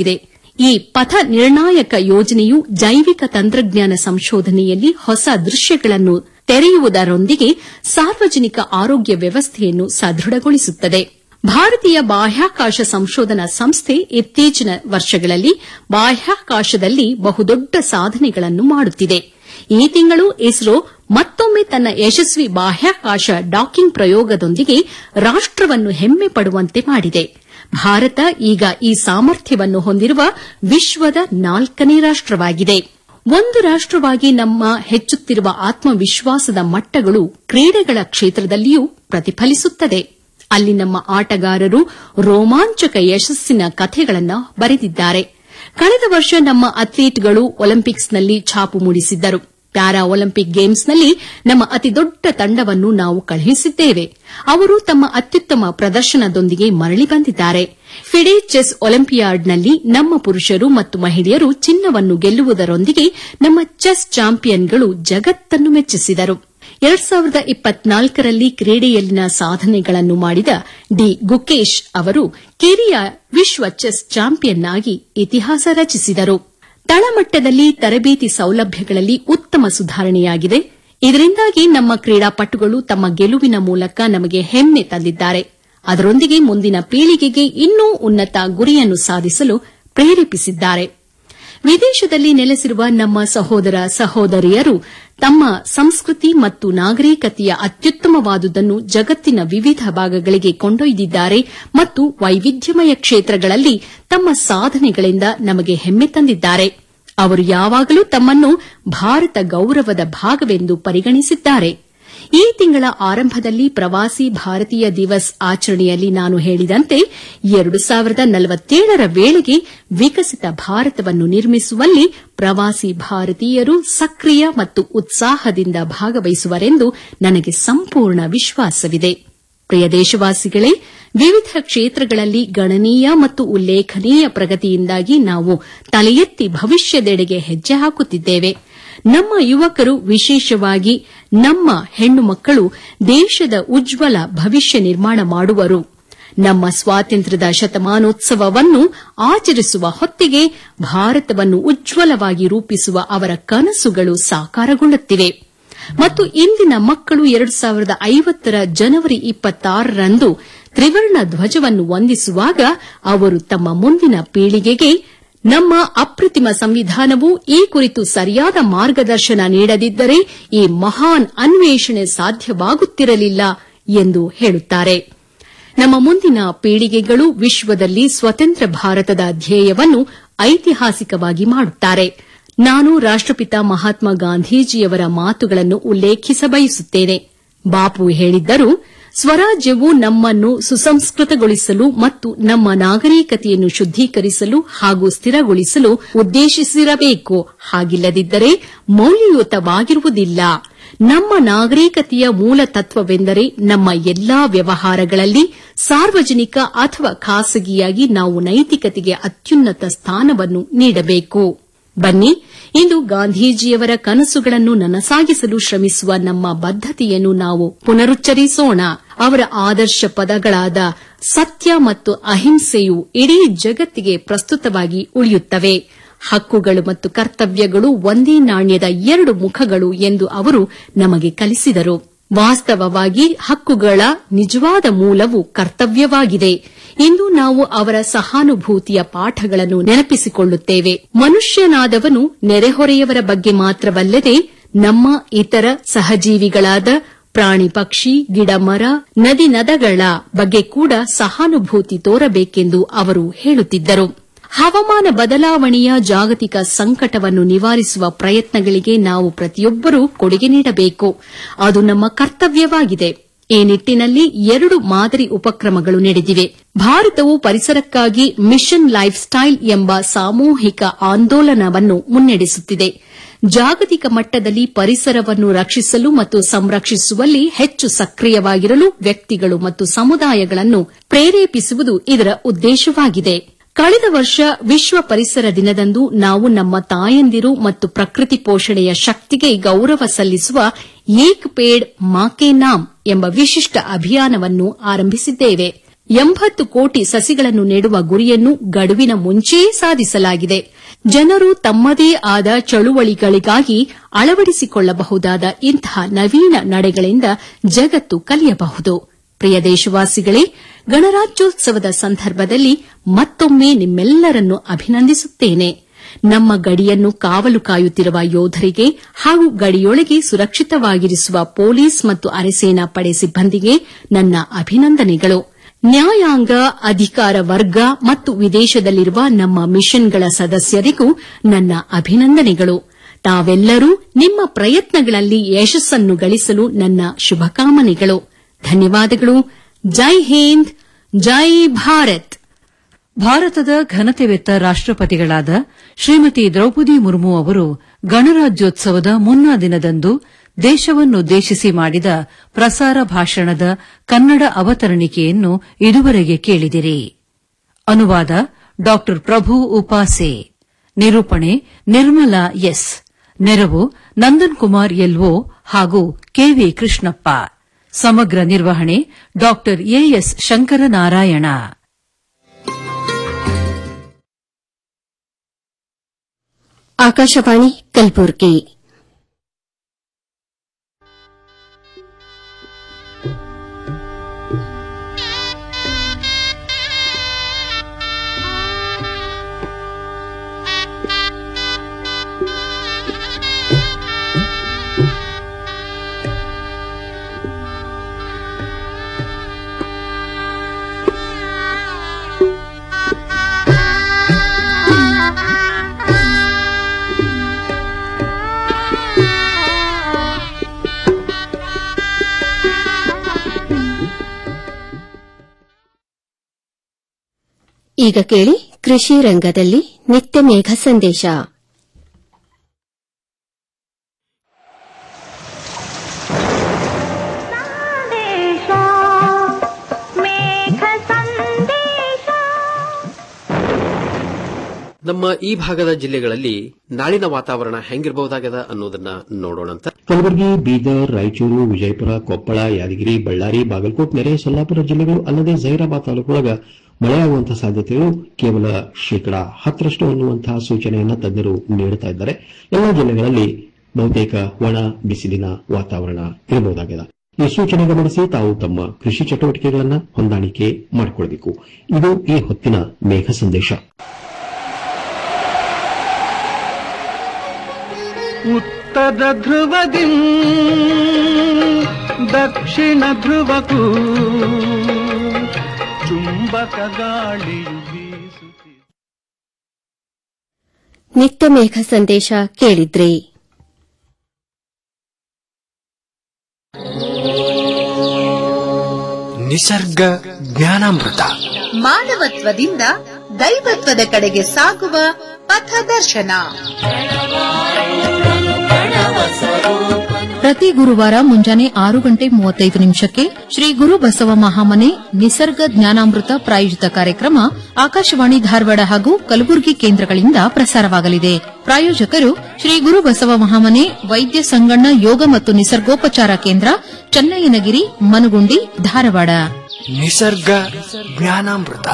ಈ ಪಥ ನಿರ್ಣಾಯಕ ಯೋಜನೆಯು ಜೈವಿಕ ತಂತ್ರಜ್ಞಾನ ಸಂಶೋಧನೆಯಲ್ಲಿ ಹೊಸ ದೃಶ್ಯಗಳನ್ನು ತೆರೆಯುವುದರೊಂದಿಗೆ ಸಾರ್ವಜನಿಕ ಆರೋಗ್ಯ ವ್ಯವಸ್ಥೆಯನ್ನು ಸದೃಢಗೊಳಿಸುತ್ತದೆ ಭಾರತೀಯ ಬಾಹ್ಯಾಕಾಶ ಸಂಶೋಧನಾ ಸಂಸ್ಥೆ ಇತ್ತೀಚಿನ ವರ್ಷಗಳಲ್ಲಿ ಬಾಹ್ಯಾಕಾಶದಲ್ಲಿ ಬಹುದೊಡ್ಡ ಸಾಧನೆಗಳನ್ನು ಮಾಡುತ್ತಿದೆ ಈ ತಿಂಗಳು ಇಸ್ರೋ ಮತ್ತೊಮ್ಮೆ ತನ್ನ ಯಶಸ್ವಿ ಬಾಹ್ಯಾಕಾಶ ಡಾಕಿಂಗ್ ಪ್ರಯೋಗದೊಂದಿಗೆ ರಾಷ್ಟವನ್ನು ಹೆಮ್ಮೆ ಪಡುವಂತೆ ಮಾಡಿದೆ ಭಾರತ ಈಗ ಈ ಸಾಮರ್ಥ್ಯವನ್ನು ಹೊಂದಿರುವ ವಿಶ್ವದ ನಾಲ್ಕನೇ ರಾಷ್ಟವಾಗಿದೆ ಒಂದು ರಾಷ್ಟವಾಗಿ ನಮ್ಮ ಹೆಚ್ಚುತ್ತಿರುವ ಆತ್ಮವಿಶ್ವಾಸದ ಮಟ್ಟಗಳು ಕ್ರೀಡೆಗಳ ಕ್ಷೇತ್ರದಲ್ಲಿಯೂ ಪ್ರತಿಫಲಿಸುತ್ತದೆ ಅಲ್ಲಿ ನಮ್ಮ ಆಟಗಾರರು ರೋಮಾಂಚಕ ಯಶಸ್ಸಿನ ಕಥೆಗಳನ್ನು ಬರೆದಿದ್ದಾರೆ ಕಳೆದ ವರ್ಷ ನಮ್ಮ ಅಥ್ಲೀಟ್ಗಳು ಒಲಿಂಪಿಕ್ಸ್ನಲ್ಲಿ ಛಾಪು ಮೂಡಿಸಿದ್ದರು ಪ್ಯಾರಾ ಒಲಿಂಪಿಕ್ ಗೇಮ್ಸ್ನಲ್ಲಿ ನಮ್ಮ ಅತಿದೊಡ್ಡ ತಂಡವನ್ನು ನಾವು ಕಳುಹಿಸಿದ್ದೇವೆ ಅವರು ತಮ್ಮ ಅತ್ಯುತ್ತಮ ಪ್ರದರ್ಶನದೊಂದಿಗೆ ಮರಳಿ ಬಂದಿದ್ದಾರೆ ಫಿಡೆ ಚೆಸ್ ಒಲಿಂಪಿಯಾಡ್ನಲ್ಲಿ ನಮ್ಮ ಪುರುಷರು ಮತ್ತು ಮಹಿಳೆಯರು ಚಿನ್ನವನ್ನು ಗೆಲ್ಲುವುದರೊಂದಿಗೆ ನಮ್ಮ ಚೆಸ್ ಚಾಂಪಿಯನ್ಗಳು ಜಗತ್ತನ್ನು ಮೆಚ್ಚಿಸಿದರು ಎರಡ್ ಸಾವಿರದ ಇಪ್ಪತ್ನಾಲ್ಕರಲ್ಲಿ ಕ್ರೀಡೆಯಲ್ಲಿನ ಸಾಧನೆಗಳನ್ನು ಮಾಡಿದ ಡಿ ಗುಕೇಶ್ ಅವರು ಕಿರಿಯ ವಿಶ್ವ ಚೆಸ್ ಚಾಂಪಿಯನ್ ಆಗಿ ಇತಿಹಾಸ ರಚಿಸಿದರು ತಳಮಟ್ಟದಲ್ಲಿ ತರಬೇತಿ ಸೌಲಭ್ಯಗಳಲ್ಲಿ ಉತ್ತಮ ಸುಧಾರಣೆಯಾಗಿದೆ ಇದರಿಂದಾಗಿ ನಮ್ಮ ಕ್ರೀಡಾಪಟುಗಳು ತಮ್ಮ ಗೆಲುವಿನ ಮೂಲಕ ನಮಗೆ ಹೆಮ್ಮೆ ತಂದಿದ್ದಾರೆ ಅದರೊಂದಿಗೆ ಮುಂದಿನ ಪೀಳಿಗೆಗೆ ಇನ್ನೂ ಉನ್ನತ ಗುರಿಯನ್ನು ಸಾಧಿಸಲು ಪ್ರೇರೇಪಿಸಿದ್ದಾರೆ ವಿದೇಶದಲ್ಲಿ ನೆಲೆಸಿರುವ ನಮ್ಮ ಸಹೋದರ ಸಹೋದರಿಯರು ತಮ್ಮ ಸಂಸ್ಕೃತಿ ಮತ್ತು ನಾಗರಿಕತೆಯ ಅತ್ಯುತ್ತಮವಾದುದನ್ನು ಜಗತ್ತಿನ ವಿವಿಧ ಭಾಗಗಳಿಗೆ ಕೊಂಡೊಯ್ದಿದ್ದಾರೆ ಮತ್ತು ವೈವಿಧ್ಯಮಯ ಕ್ಷೇತ್ರಗಳಲ್ಲಿ ತಮ್ಮ ಸಾಧನೆಗಳಿಂದ ನಮಗೆ ಹೆಮ್ಮೆ ತಂದಿದ್ದಾರೆ ಅವರು ಯಾವಾಗಲೂ ತಮ್ಮನ್ನು ಭಾರತ ಗೌರವದ ಭಾಗವೆಂದು ಪರಿಗಣಿಸಿದ್ದಾರೆ ಈ ತಿಂಗಳ ಆರಂಭದಲ್ಲಿ ಪ್ರವಾಸಿ ಭಾರತೀಯ ದಿವಸ್ ಆಚರಣೆಯಲ್ಲಿ ನಾನು ಹೇಳಿದಂತೆ ಎರಡು ಸಾವಿರದ ನಲವತ್ತೇಳರ ವೇಳೆಗೆ ವಿಕಸಿತ ಭಾರತವನ್ನು ನಿರ್ಮಿಸುವಲ್ಲಿ ಪ್ರವಾಸಿ ಭಾರತೀಯರು ಸಕ್ರಿಯ ಮತ್ತು ಉತ್ಸಾಹದಿಂದ ಭಾಗವಹಿಸುವರೆಂದು ನನಗೆ ಸಂಪೂರ್ಣ ವಿಶ್ವಾಸವಿದೆ ಪ್ರಿಯ ದೇಶವಾಸಿಗಳೇ ವಿವಿಧ ಕ್ಷೇತ್ರಗಳಲ್ಲಿ ಗಣನೀಯ ಮತ್ತು ಉಲ್ಲೇಖನೀಯ ಪ್ರಗತಿಯಿಂದಾಗಿ ನಾವು ತಲೆ ಎತ್ತಿ ಭವಿಷ್ಯದೆಡೆಗೆ ಹೆಜ್ಜೆ ಹಾಕುತ್ತಿದ್ದೇವೆ ನಮ್ಮ ಯುವಕರು ವಿಶೇಷವಾಗಿ ನಮ್ಮ ಹೆಣ್ಣು ಮಕ್ಕಳು ದೇಶದ ಉಜ್ವಲ ಭವಿಷ್ಯ ನಿರ್ಮಾಣ ಮಾಡುವರು ನಮ್ಮ ಸ್ವಾತಂತ್ರ್ಯದ ಶತಮಾನೋತ್ಸವವನ್ನು ಆಚರಿಸುವ ಹೊತ್ತಿಗೆ ಭಾರತವನ್ನು ಉಜ್ವಲವಾಗಿ ರೂಪಿಸುವ ಅವರ ಕನಸುಗಳು ಸಾಕಾರಗೊಳ್ಳುತ್ತಿವೆ ಮತ್ತು ಇಂದಿನ ಮಕ್ಕಳು ಎರಡು ಸಾವಿರದ ಐವತ್ತರ ಜನವರಿ ಇಪ್ಪತ್ತಾರರಂದು ತ್ರಿವರ್ಣ ಧ್ವಜವನ್ನು ವಂದಿಸುವಾಗ ಅವರು ತಮ್ಮ ಮುಂದಿನ ಪೀಳಿಗೆಗೆ ನಮ್ಮ ಅಪ್ರತಿಮ ಸಂವಿಧಾನವು ಈ ಕುರಿತು ಸರಿಯಾದ ಮಾರ್ಗದರ್ಶನ ನೀಡದಿದ್ದರೆ ಈ ಮಹಾನ್ ಅನ್ವೇಷಣೆ ಸಾಧ್ಯವಾಗುತ್ತಿರಲಿಲ್ಲ ಎಂದು ಹೇಳುತ್ತಾರೆ ನಮ್ಮ ಮುಂದಿನ ಪೀಳಿಗೆಗಳು ವಿಶ್ವದಲ್ಲಿ ಸ್ವತಂತ್ರ ಭಾರತದ ಧ್ಯೇಯವನ್ನು ಐತಿಹಾಸಿಕವಾಗಿ ಮಾಡುತ್ತಾರೆ ನಾನು ರಾಷ್ಟಪಿತ ಮಹಾತ್ಮ ಗಾಂಧೀಜಿಯವರ ಮಾತುಗಳನ್ನು ಉಲ್ಲೇಖಿಸಬಯಸುತ್ತೇನೆ ಬಾಪು ಹೇಳಿದ್ದರು ಸ್ವರಾಜ್ಯವು ನಮ್ಮನ್ನು ಸುಸಂಸ್ಕೃತಗೊಳಿಸಲು ಮತ್ತು ನಮ್ಮ ನಾಗರಿಕತೆಯನ್ನು ಶುದ್ದೀಕರಿಸಲು ಹಾಗೂ ಸ್ಥಿರಗೊಳಿಸಲು ಉದ್ದೇಶಿಸಿರಬೇಕು ಹಾಗಿಲ್ಲದಿದ್ದರೆ ಮೌಲ್ಯಯುತವಾಗಿರುವುದಿಲ್ಲ ನಮ್ಮ ನಾಗರಿಕತೆಯ ಮೂಲ ತತ್ವವೆಂದರೆ ನಮ್ಮ ಎಲ್ಲಾ ವ್ಯವಹಾರಗಳಲ್ಲಿ ಸಾರ್ವಜನಿಕ ಅಥವಾ ಖಾಸಗಿಯಾಗಿ ನಾವು ನೈತಿಕತೆಗೆ ಅತ್ಯುನ್ನತ ಸ್ಥಾನವನ್ನು ನೀಡಬೇಕು ಬನ್ನಿ ಇಂದು ಗಾಂಧೀಜಿಯವರ ಕನಸುಗಳನ್ನು ನನಸಾಗಿಸಲು ಶ್ರಮಿಸುವ ನಮ್ಮ ಬದ್ದತೆಯನ್ನು ನಾವು ಪುನರುಚ್ಚರಿಸೋಣ ಅವರ ಆದರ್ಶ ಪದಗಳಾದ ಸತ್ಯ ಮತ್ತು ಅಹಿಂಸೆಯು ಇಡೀ ಜಗತ್ತಿಗೆ ಪ್ರಸ್ತುತವಾಗಿ ಉಳಿಯುತ್ತವೆ ಹಕ್ಕುಗಳು ಮತ್ತು ಕರ್ತವ್ಯಗಳು ಒಂದೇ ನಾಣ್ಯದ ಎರಡು ಮುಖಗಳು ಎಂದು ಅವರು ನಮಗೆ ಕಲಿಸಿದರು ವಾಸ್ತವವಾಗಿ ಹಕ್ಕುಗಳ ನಿಜವಾದ ಮೂಲವು ಕರ್ತವ್ಯವಾಗಿದೆ ಇಂದು ನಾವು ಅವರ ಸಹಾನುಭೂತಿಯ ಪಾಠಗಳನ್ನು ನೆನಪಿಸಿಕೊಳ್ಳುತ್ತೇವೆ ಮನುಷ್ಯನಾದವನು ನೆರೆಹೊರೆಯವರ ಬಗ್ಗೆ ಮಾತ್ರವಲ್ಲದೆ ನಮ್ಮ ಇತರ ಸಹಜೀವಿಗಳಾದ ಪ್ರಾಣಿ ಪಕ್ಷಿ ಗಿಡ ಮರ ನದಿ ನದಗಳ ಬಗ್ಗೆ ಕೂಡ ಸಹಾನುಭೂತಿ ತೋರಬೇಕೆಂದು ಅವರು ಹೇಳುತ್ತಿದ್ದರು ಹವಾಮಾನ ಬದಲಾವಣೆಯ ಜಾಗತಿಕ ಸಂಕಟವನ್ನು ನಿವಾರಿಸುವ ಪ್ರಯತ್ನಗಳಿಗೆ ನಾವು ಪ್ರತಿಯೊಬ್ಬರೂ ಕೊಡುಗೆ ನೀಡಬೇಕು ಅದು ನಮ್ಮ ಕರ್ತವ್ಯವಾಗಿದೆ ಈ ನಿಟ್ಟಿನಲ್ಲಿ ಎರಡು ಮಾದರಿ ಉಪಕ್ರಮಗಳು ನಡೆದಿವೆ ಭಾರತವು ಪರಿಸರಕ್ಕಾಗಿ ಮಿಷನ್ ಲೈಫ್ ಸ್ಟೈಲ್ ಎಂಬ ಸಾಮೂಹಿಕ ಆಂದೋಲನವನ್ನು ಮುನ್ನಡೆಸುತ್ತಿದೆ ಜಾಗತಿಕ ಮಟ್ಟದಲ್ಲಿ ಪರಿಸರವನ್ನು ರಕ್ಷಿಸಲು ಮತ್ತು ಸಂರಕ್ಷಿಸುವಲ್ಲಿ ಹೆಚ್ಚು ಸಕ್ರಿಯವಾಗಿರಲು ವ್ಯಕ್ತಿಗಳು ಮತ್ತು ಸಮುದಾಯಗಳನ್ನು ಪ್ರೇರೇಪಿಸುವುದು ಇದರ ಉದ್ದೇಶವಾಗಿದೆ ಕಳೆದ ವರ್ಷ ವಿಶ್ವ ಪರಿಸರ ದಿನದಂದು ನಾವು ನಮ್ಮ ತಾಯಂದಿರು ಮತ್ತು ಪ್ರಕೃತಿ ಪೋಷಣೆಯ ಶಕ್ತಿಗೆ ಗೌರವ ಸಲ್ಲಿಸುವ ಏಕ್ ಪೇಡ್ ಮಾಕೆ ನಾಮ್ ಎಂಬ ವಿಶಿಷ್ಟ ಅಭಿಯಾನವನ್ನು ಆರಂಭಿಸಿದ್ದೇವೆ ಎಂಬತ್ತು ಕೋಟಿ ಸಸಿಗಳನ್ನು ನೆಡುವ ಗುರಿಯನ್ನು ಗಡುವಿನ ಮುಂಚೆಯೇ ಸಾಧಿಸಲಾಗಿದೆ ಜನರು ತಮ್ಮದೇ ಆದ ಚಳುವಳಿಗಳಿಗಾಗಿ ಅಳವಡಿಸಿಕೊಳ್ಳಬಹುದಾದ ಇಂತಹ ನವೀನ ನಡೆಗಳಿಂದ ಜಗತ್ತು ಕಲಿಯಬಹುದು ಪ್ರಿಯ ದೇಶವಾಸಿಗಳೇ ಗಣರಾಜ್ಯೋತ್ಸವದ ಸಂದರ್ಭದಲ್ಲಿ ಮತ್ತೊಮ್ಮೆ ನಿಮ್ಮೆಲ್ಲರನ್ನು ಅಭಿನಂದಿಸುತ್ತೇನೆ ನಮ್ಮ ಗಡಿಯನ್ನು ಕಾವಲು ಕಾಯುತ್ತಿರುವ ಯೋಧರಿಗೆ ಹಾಗೂ ಗಡಿಯೊಳಗೆ ಸುರಕ್ಷಿತವಾಗಿರಿಸುವ ಪೊಲೀಸ್ ಮತ್ತು ಅರೆಸೇನಾ ಪಡೆ ಸಿಬ್ಬಂದಿಗೆ ನನ್ನ ಅಭಿನಂದನೆಗಳು ನ್ಯಾಯಾಂಗ ಅಧಿಕಾರ ವರ್ಗ ಮತ್ತು ವಿದೇಶದಲ್ಲಿರುವ ನಮ್ಮ ಮಿಷನ್ಗಳ ಸದಸ್ಯರಿಗೂ ನನ್ನ ಅಭಿನಂದನೆಗಳು ತಾವೆಲ್ಲರೂ ನಿಮ್ಮ ಪ್ರಯತ್ನಗಳಲ್ಲಿ ಯಶಸ್ಸನ್ನು ಗಳಿಸಲು ನನ್ನ ಶುಭಕಾಮನೆಗಳು ಧನ್ಯವಾದಗಳು ಜೈ ಹಿಂದ್ ಜೈ ಭಾರತ್ ಭಾರತದ ಘನತೆವೆತ್ತ ರಾಷ್ಟ್ರಪತಿಗಳಾದ ಶ್ರೀಮತಿ ದ್ರೌಪದಿ ಮುರ್ಮು ಅವರು ಗಣರಾಜ್ಯೋತ್ಸವದ ಮುನ್ನಾ ದಿನದಂದು ದೇಶವನ್ನುದ್ದೇಶಿಸಿ ಮಾಡಿದ ಪ್ರಸಾರ ಭಾಷಣದ ಕನ್ನಡ ಅವತರಣಿಕೆಯನ್ನು ಇದುವರೆಗೆ ಕೇಳಿದಿರಿ ಅನುವಾದ ಡಾ ಪ್ರಭು ಉಪಾಸೆ ನಿರೂಪಣೆ ನಿರ್ಮಲಾ ಎಸ್ ನೆರವು ನಂದನ್ ಕುಮಾರ್ ಎಲ್ಒ ಹಾಗೂ ಕೆವಿ ಕೃಷ್ಣಪ್ಪ ಸಮಗ್ರ ನಿರ್ವಹಣೆ ಡಾ ಎಎಸ್ ಶಂಕರನಾರಾಯಣ ಆಕಾಶವಾಣಿ ಕಲಬುರಗಿ ಈಗ ಕೇಳಿ ಕೃಷಿ ರಂಗದಲ್ಲಿ ನಿತ್ಯ ಮೇಘ ಸಂದೇಶ ನಮ್ಮ ಈ ಭಾಗದ ಜಿಲ್ಲೆಗಳಲ್ಲಿ ನಾಳಿನ ವಾತಾವರಣ ಹೆಂಗಿರಬಹುದಾಗದ ಅನ್ನೋದನ್ನ ನೋಡೋಣಂತ ಕಲಬುರಗಿ ಬೀದರ್ ರಾಯಚೂರು ವಿಜಯಪುರ ಕೊಪ್ಪಳ ಯಾದಗಿರಿ ಬಳ್ಳಾರಿ ಬಾಗಲಕೋಟ್ ನೆರೆ ಸೊಲ್ಲಾಪುರ ಜಿಲ್ಲೆಗಳು ಅಲ್ಲದೆ ಜೈರಾಬಾದ್ ತಾಲೂಕೊಳಗ ಮಳೆಯಾಗುವಂತಹ ಸಾಧ್ಯತೆಗಳು ಕೇವಲ ಶೇಕಡಾ ಹತ್ತರಷ್ಟು ಅನ್ನುವಂತಹ ಸೂಚನೆಯನ್ನ ತಜ್ಞರು ನೀಡುತ್ತಾ ಇದ್ದಾರೆ ಎಲ್ಲ ಜಿಲ್ಲೆಗಳಲ್ಲಿ ಬಹುತೇಕ ಒಣ ಬಿಸಿಲಿನ ವಾತಾವರಣ ಇರಬಹುದಾಗಿದೆ ಈ ಸೂಚನೆ ಗಮನಿಸಿ ತಾವು ತಮ್ಮ ಕೃಷಿ ಚಟುವಟಿಕೆಗಳನ್ನು ಹೊಂದಾಣಿಕೆ ಮಾಡಿಕೊಳ್ಳಬೇಕು ಇದು ಈ ಹೊತ್ತಿನ ಮೇಘ ಸಂದೇಶ ಉತ್ತರ ಧ್ರುವದಿ ದಕ್ಷಿಣ ಧ್ರುವಕ್ಕೂ ಚುಂಬಕ ಗಾಳಿಯು ಬೀಸುತ್ತಿದೆ ನಿತ್ಯ ಮೇಘ ಸಂದೇಶ ಕೇಳಿದ್ರಿ ನಿಸರ್ಗ ಜ್ಞಾನಾಮೃತ ಮಾನವತ್ವದಿಂದ ದೈವತ್ವದ ಕಡೆಗೆ ಸಾಗುವ ಪಥದರ್ಶನ ಪ್ರತಿ ಗುರುವಾರ ಮುಂಜಾನೆ ಆರು ಗಂಟೆ ಮೂವತ್ತೈದು ನಿಮಿಷಕ್ಕೆ ಶ್ರೀ ಗುರು ಬಸವ ಮಹಾಮನೆ ನಿಸರ್ಗ ಜ್ಞಾನಾಮೃತ ಪ್ರಾಯೋಜಿತ ಕಾರ್ಯಕ್ರಮ ಆಕಾಶವಾಣಿ ಧಾರವಾಡ ಹಾಗೂ ಕಲಬುರಗಿ ಕೇಂದ್ರಗಳಿಂದ ಪ್ರಸಾರವಾಗಲಿದೆ ಪ್ರಾಯೋಜಕರು ಶ್ರೀ ಗುರು ಬಸವ ಮಹಾಮನೆ ವೈದ್ಯ ಸಂಗಣ್ಣ ಯೋಗ ಮತ್ತು ನಿಸರ್ಗೋಪಚಾರ ಕೇಂದ್ರ ಚನ್ನಯ್ಯನಗಿರಿ ಮನುಗುಂಡಿ ಧಾರವಾಡ ನಿಸರ್ಗ ಜ್ಞಾನಾಮೃತ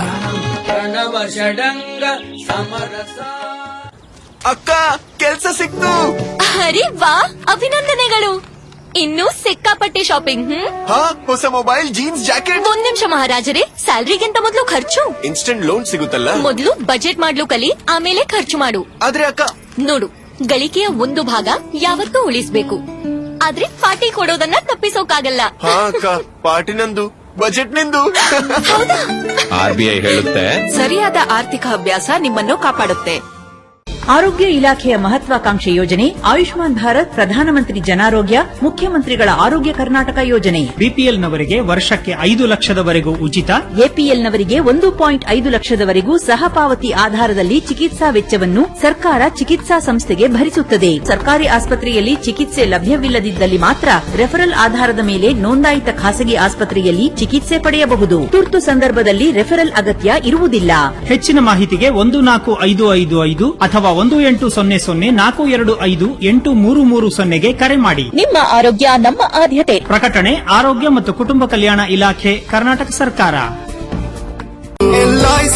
ಅಕ್ಕ ಕೆಲ್ಸ ಸಿಕ್ತು ಅರೆ ವಾ ಅಭಿನಂದನೆಗಳು ಇನ್ನೂ ಸಿಕ್ಕಾಪಟ್ಟೆ ಶಾಪಿಂಗ್ ಹ್ಮ್ ಹಾ ಹೊಸ ಮೊಬೈಲ್ ಜೀನ್ಸ್ ಜಾಕೆಟ್ ಒಂದ್ ನಿಮಿಷ ಮಹಾರಾಜರೇ ಸ್ಯಾಲ್ರಿಗಿಂತ ಮೊದಲು ಖರ್ಚು ಇನ್ಸ್ಟೆಂಟ್ ಲೋನ್ ಸಿಗುತ್ತಲ್ಲ ಮೊದಲು ಬಜೆಟ್ ಮಾಡ್ಲು ಕಲಿ ಆಮೇಲೆ ಖರ್ಚು ಮಾಡು ಆದ್ರೆ ಅಕ್ಕ ನೋಡು ಗಳಿಕೆಯ ಒಂದು ಭಾಗ ಯಾವತ್ತೂ ಉಳಿಸ್ಬೇಕು ಆದ್ರೆ ಪಾರ್ಟಿ ಕೊಡೋದನ್ನ ತಪ್ಪಿಸೋಕಾಗಲ್ಲ ಹಾ ಅಕ್ಕ ಪಾರ್ಟಿ ನಂದು ಬಜೆಟ್ ನಿಂದು ಆರ್ಬಿಐ ಹೇಳುತ್ತೆ ಸರಿಯಾದ ಆರ್ಥಿಕ ಅಭ್ಯಾಸ ನಿಮ್ಮನ್ನು ಕಾಪಾಡುತ್ತೆ ಆರೋಗ್ಯ ಇಲಾಖೆಯ ಮಹತ್ವಾಕಾಂಕ್ಷೆ ಯೋಜನೆ ಆಯುಷ್ಮಾನ್ ಭಾರತ್ ಪ್ರಧಾನಮಂತ್ರಿ ಜನಾರೋಗ್ಯ ಮುಖ್ಯಮಂತ್ರಿಗಳ ಆರೋಗ್ಯ ಕರ್ನಾಟಕ ಯೋಜನೆ ಬಿಪಿಎಲ್ನವರಿಗೆ ವರ್ಷಕ್ಕೆ ಐದು ಲಕ್ಷದವರೆಗೂ ಉಚಿತ ಎಪಿಎಲ್ನವರಿಗೆ ಒಂದು ಪಾಯಿಂಟ್ ಐದು ಲಕ್ಷದವರೆಗೂ ಸಹಪಾವತಿ ಆಧಾರದಲ್ಲಿ ಚಿಕಿತ್ಸಾ ವೆಚ್ಚವನ್ನು ಸರ್ಕಾರ ಚಿಕಿತ್ಸಾ ಸಂಸ್ಥೆಗೆ ಭರಿಸುತ್ತದೆ ಸರ್ಕಾರಿ ಆಸ್ಪತ್ರೆಯಲ್ಲಿ ಚಿಕಿತ್ಸೆ ಲಭ್ಯವಿಲ್ಲದಿದ್ದಲ್ಲಿ ಮಾತ್ರ ರೆಫರಲ್ ಆಧಾರದ ಮೇಲೆ ನೋಂದಾಯಿತ ಖಾಸಗಿ ಆಸ್ಪತ್ರೆಯಲ್ಲಿ ಚಿಕಿತ್ಸೆ ಪಡೆಯಬಹುದು ತುರ್ತು ಸಂದರ್ಭದಲ್ಲಿ ರೆಫರಲ್ ಅಗತ್ಯ ಇರುವುದಿಲ್ಲ ಹೆಚ್ಚಿನ ಮಾಹಿತಿಗೆ ಒಂದು ನಾಲ್ಕು ಐದು ಐದು ಐದು ಅಥವಾ ಒಂದು ಎಂಟು ಸೊನ್ನೆ ಸೊನ್ನೆ ನಾಲ್ಕು ಎರಡು ಐದು ಎಂಟು ಮೂರು ಮೂರು ಸೊನ್ನೆಗೆ ಕರೆ ಮಾಡಿ ನಿಮ್ಮ ಆರೋಗ್ಯ ನಮ್ಮ ಆದ್ಯತೆ ಪ್ರಕಟಣೆ ಆರೋಗ್ಯ ಮತ್ತು ಕುಟುಂಬ ಕಲ್ಯಾಣ ಇಲಾಖೆ ಕರ್ನಾಟಕ ಸರ್ಕಾರ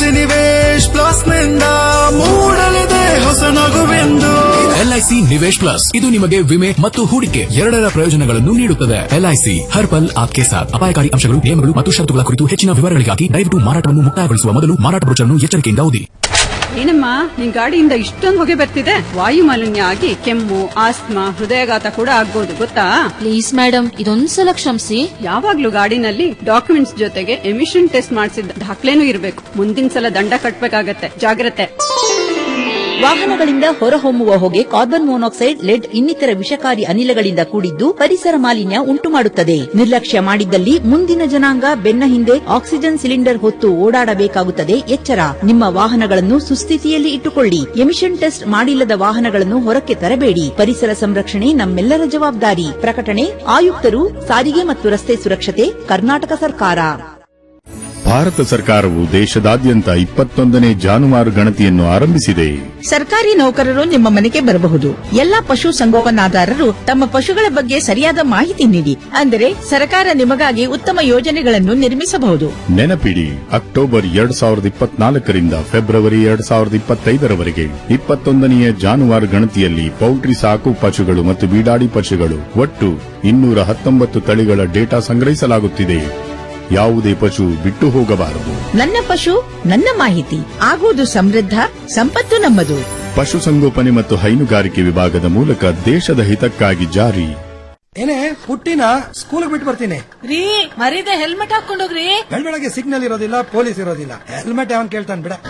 ಎಲ್ಐಸಿ ನಿವೇಶ್ ಪ್ಲಸ್ ನಿಂದ ಮೂಡಲಿದೆ ಹೊಸ ನಗುವೆಂದು ಎಲ್ಐಸಿ ನಿವೇಶ್ ಪ್ಲಸ್ ಇದು ನಿಮಗೆ ವಿಮೆ ಮತ್ತು ಹೂಡಿಕೆ ಎರಡರ ಪ್ರಯೋಜನಗಳನ್ನು ನೀಡುತ್ತದೆ ಎಲ್ಐಸಿ ಹರ್ ಪಲ್ ಆಪ್ಕೆ ಸಾಥ್ ಅಪಾಯಕಾರಿ ಅಂಶಗಳು ನಿಯಮಗಳು ಮತ್ತು ಷರತ್ತುಗಳ ಕುರಿತು ಹೆಚ್ಚಿನ ವಿವರಗಳಿಗಾಗಿ ದಯವಿಟ್ಟು ಮಾರಾಟವನ್ನು ಮುಕ್ತಾಯಗೊಳಿಸುವ ಮೊದಲು ಮಾರಾಟ ಬ್ರೋಚರ್ನ್ನು ಎಚ್ಚರಿಕೆಯಿಂದ ಓದಿ ಏನಮ್ಮ ನಿನ್ ಗಾಡಿಯಿಂದ ಇಷ್ಟೊಂದು ಹೊಗೆ ಬರ್ತಿದೆ ವಾಯು ಮಾಲಿನ್ಯ ಆಗಿ ಕೆಮ್ಮು ಆಸ್ತಮಾ ಹೃದಯಾಘಾತ ಕೂಡ ಆಗ್ಬೋದು ಗೊತ್ತಾ ಪ್ಲೀಸ್ ಮೇಡಮ್ ಇದೊಂದ್ಸಲ ಕ್ಷಮಿಸಿ ಯಾವಾಗ್ಲೂ ಗಾಡಿನಲ್ಲಿ ಡಾಕ್ಯುಮೆಂಟ್ಸ್ ಜೊತೆಗೆ ಎಮಿಷನ್ ಟೆಸ್ಟ್ ಮಾಡಿಸಿದ ದಾಖಲೆನೂ ಇರಬೇಕು ಮುಂದಿನ ಸಲ ದಂಡ ಕಟ್ಬೇಕಾಗತ್ತೆ ಜಾಗ್ರತೆ ವಾಹನಗಳಿಂದ ಹೊರಹೊಮ್ಮುವ ಹೊಗೆ ಕಾರ್ಬನ್ ಮೊನಾಕ್ಸೈಡ್ ಲೆಡ್ ಇನ್ನಿತರ ವಿಷಕಾರಿ ಅನಿಲಗಳಿಂದ ಕೂಡಿದ್ದು ಪರಿಸರ ಮಾಲಿನ್ಯ ಉಂಟುಮಾಡುತ್ತದೆ ನಿರ್ಲಕ್ಷ್ಯ ಮಾಡಿದ್ದಲ್ಲಿ ಮುಂದಿನ ಜನಾಂಗ ಬೆನ್ನ ಹಿಂದೆ ಆಕ್ಸಿಜನ್ ಸಿಲಿಂಡರ್ ಹೊತ್ತು ಓಡಾಡಬೇಕಾಗುತ್ತದೆ ಎಚ್ಚರ ನಿಮ್ಮ ವಾಹನಗಳನ್ನು ಸುಸ್ಥಿತಿಯಲ್ಲಿ ಇಟ್ಟುಕೊಳ್ಳಿ ಎಮಿಷನ್ ಟೆಸ್ಟ್ ಮಾಡಿಲ್ಲದ ವಾಹನಗಳನ್ನು ಹೊರಕ್ಕೆ ತರಬೇಡಿ ಪರಿಸರ ಸಂರಕ್ಷಣೆ ನಮ್ಮೆಲ್ಲರ ಜವಾಬ್ದಾರಿ ಪ್ರಕಟಣೆ ಆಯುಕ್ತರು ಸಾರಿಗೆ ಮತ್ತು ರಸ್ತೆ ಸುರಕ್ಷತೆ ಕರ್ನಾಟಕ ಸರ್ಕಾರ ಭಾರತ ಸರ್ಕಾರವು ದೇಶದಾದ್ಯಂತ ಇಪ್ಪತ್ತೊಂದನೇ ಜಾನುವಾರು ಗಣತಿಯನ್ನು ಆರಂಭಿಸಿದೆ ಸರ್ಕಾರಿ ನೌಕರರು ನಿಮ್ಮ ಮನೆಗೆ ಬರಬಹುದು ಎಲ್ಲಾ ಪಶು ಸಂಗೋಪನಾದಾರರು ತಮ್ಮ ಪಶುಗಳ ಬಗ್ಗೆ ಸರಿಯಾದ ಮಾಹಿತಿ ನೀಡಿ ಅಂದರೆ ಸರ್ಕಾರ ನಿಮಗಾಗಿ ಉತ್ತಮ ಯೋಜನೆಗಳನ್ನು ನಿರ್ಮಿಸಬಹುದು ನೆನಪಿಡಿ ಅಕ್ಟೋಬರ್ ಎರಡ್ ಸಾವಿರದ ಇಪ್ಪತ್ನಾಲ್ಕರಿಂದ ಫೆಬ್ರವರಿ ಎರಡ್ ಸಾವಿರದ ಇಪ್ಪತ್ತೈದರವರೆಗೆ ಇಪ್ಪತ್ತೊಂದನೆಯ ಜಾನುವಾರು ಗಣತಿಯಲ್ಲಿ ಪೌಲ್ಟ್ರಿ ಸಾಕು ಪಶುಗಳು ಮತ್ತು ಬೀಡಾಡಿ ಪಶುಗಳು ಒಟ್ಟು ಇನ್ನೂರ ಹತ್ತೊಂಬತ್ತು ತಳಿಗಳ ಡೇಟಾ ಸಂಗ್ರಹಿಸಲಾಗುತ್ತಿದೆ ಯಾವುದೇ ಪಶು ಬಿಟ್ಟು ಹೋಗಬಾರದು ನನ್ನ ಪಶು ನನ್ನ ಮಾಹಿತಿ ಆಗುವುದು ಸಮೃದ್ಧ ಸಂಪತ್ತು ನಮ್ಮದು ಪಶುಸಂಗೋಪನೆ ಮತ್ತು ಹೈನುಗಾರಿಕೆ ವಿಭಾಗದ ಮೂಲಕ ದೇಶದ ಹಿತಕ್ಕಾಗಿ ಜಾರಿ ಏನೇ ಪುಟ್ಟಿನ ಸ್ಕೂಲ್ ಬಿಟ್ಟು ಬರ್ತೀನಿ ರೀ ಮರೀದೆ ಹೆಲ್ಮೆಟ್ ಹಾಕೊಂಡೋಗ್ರಿ ಬೆಳಗ್ಗೆ ಸಿಗ್ನಲ್ ಇರೋದಿಲ್ಲ ಪೊಲೀಸ್ ಇರೋದಿಲ್ಲ ಹೆಲ್ಮೆಟ್ ಯಾವನ್ ಕೇಳ್ತಾನೆ ಬಿಡ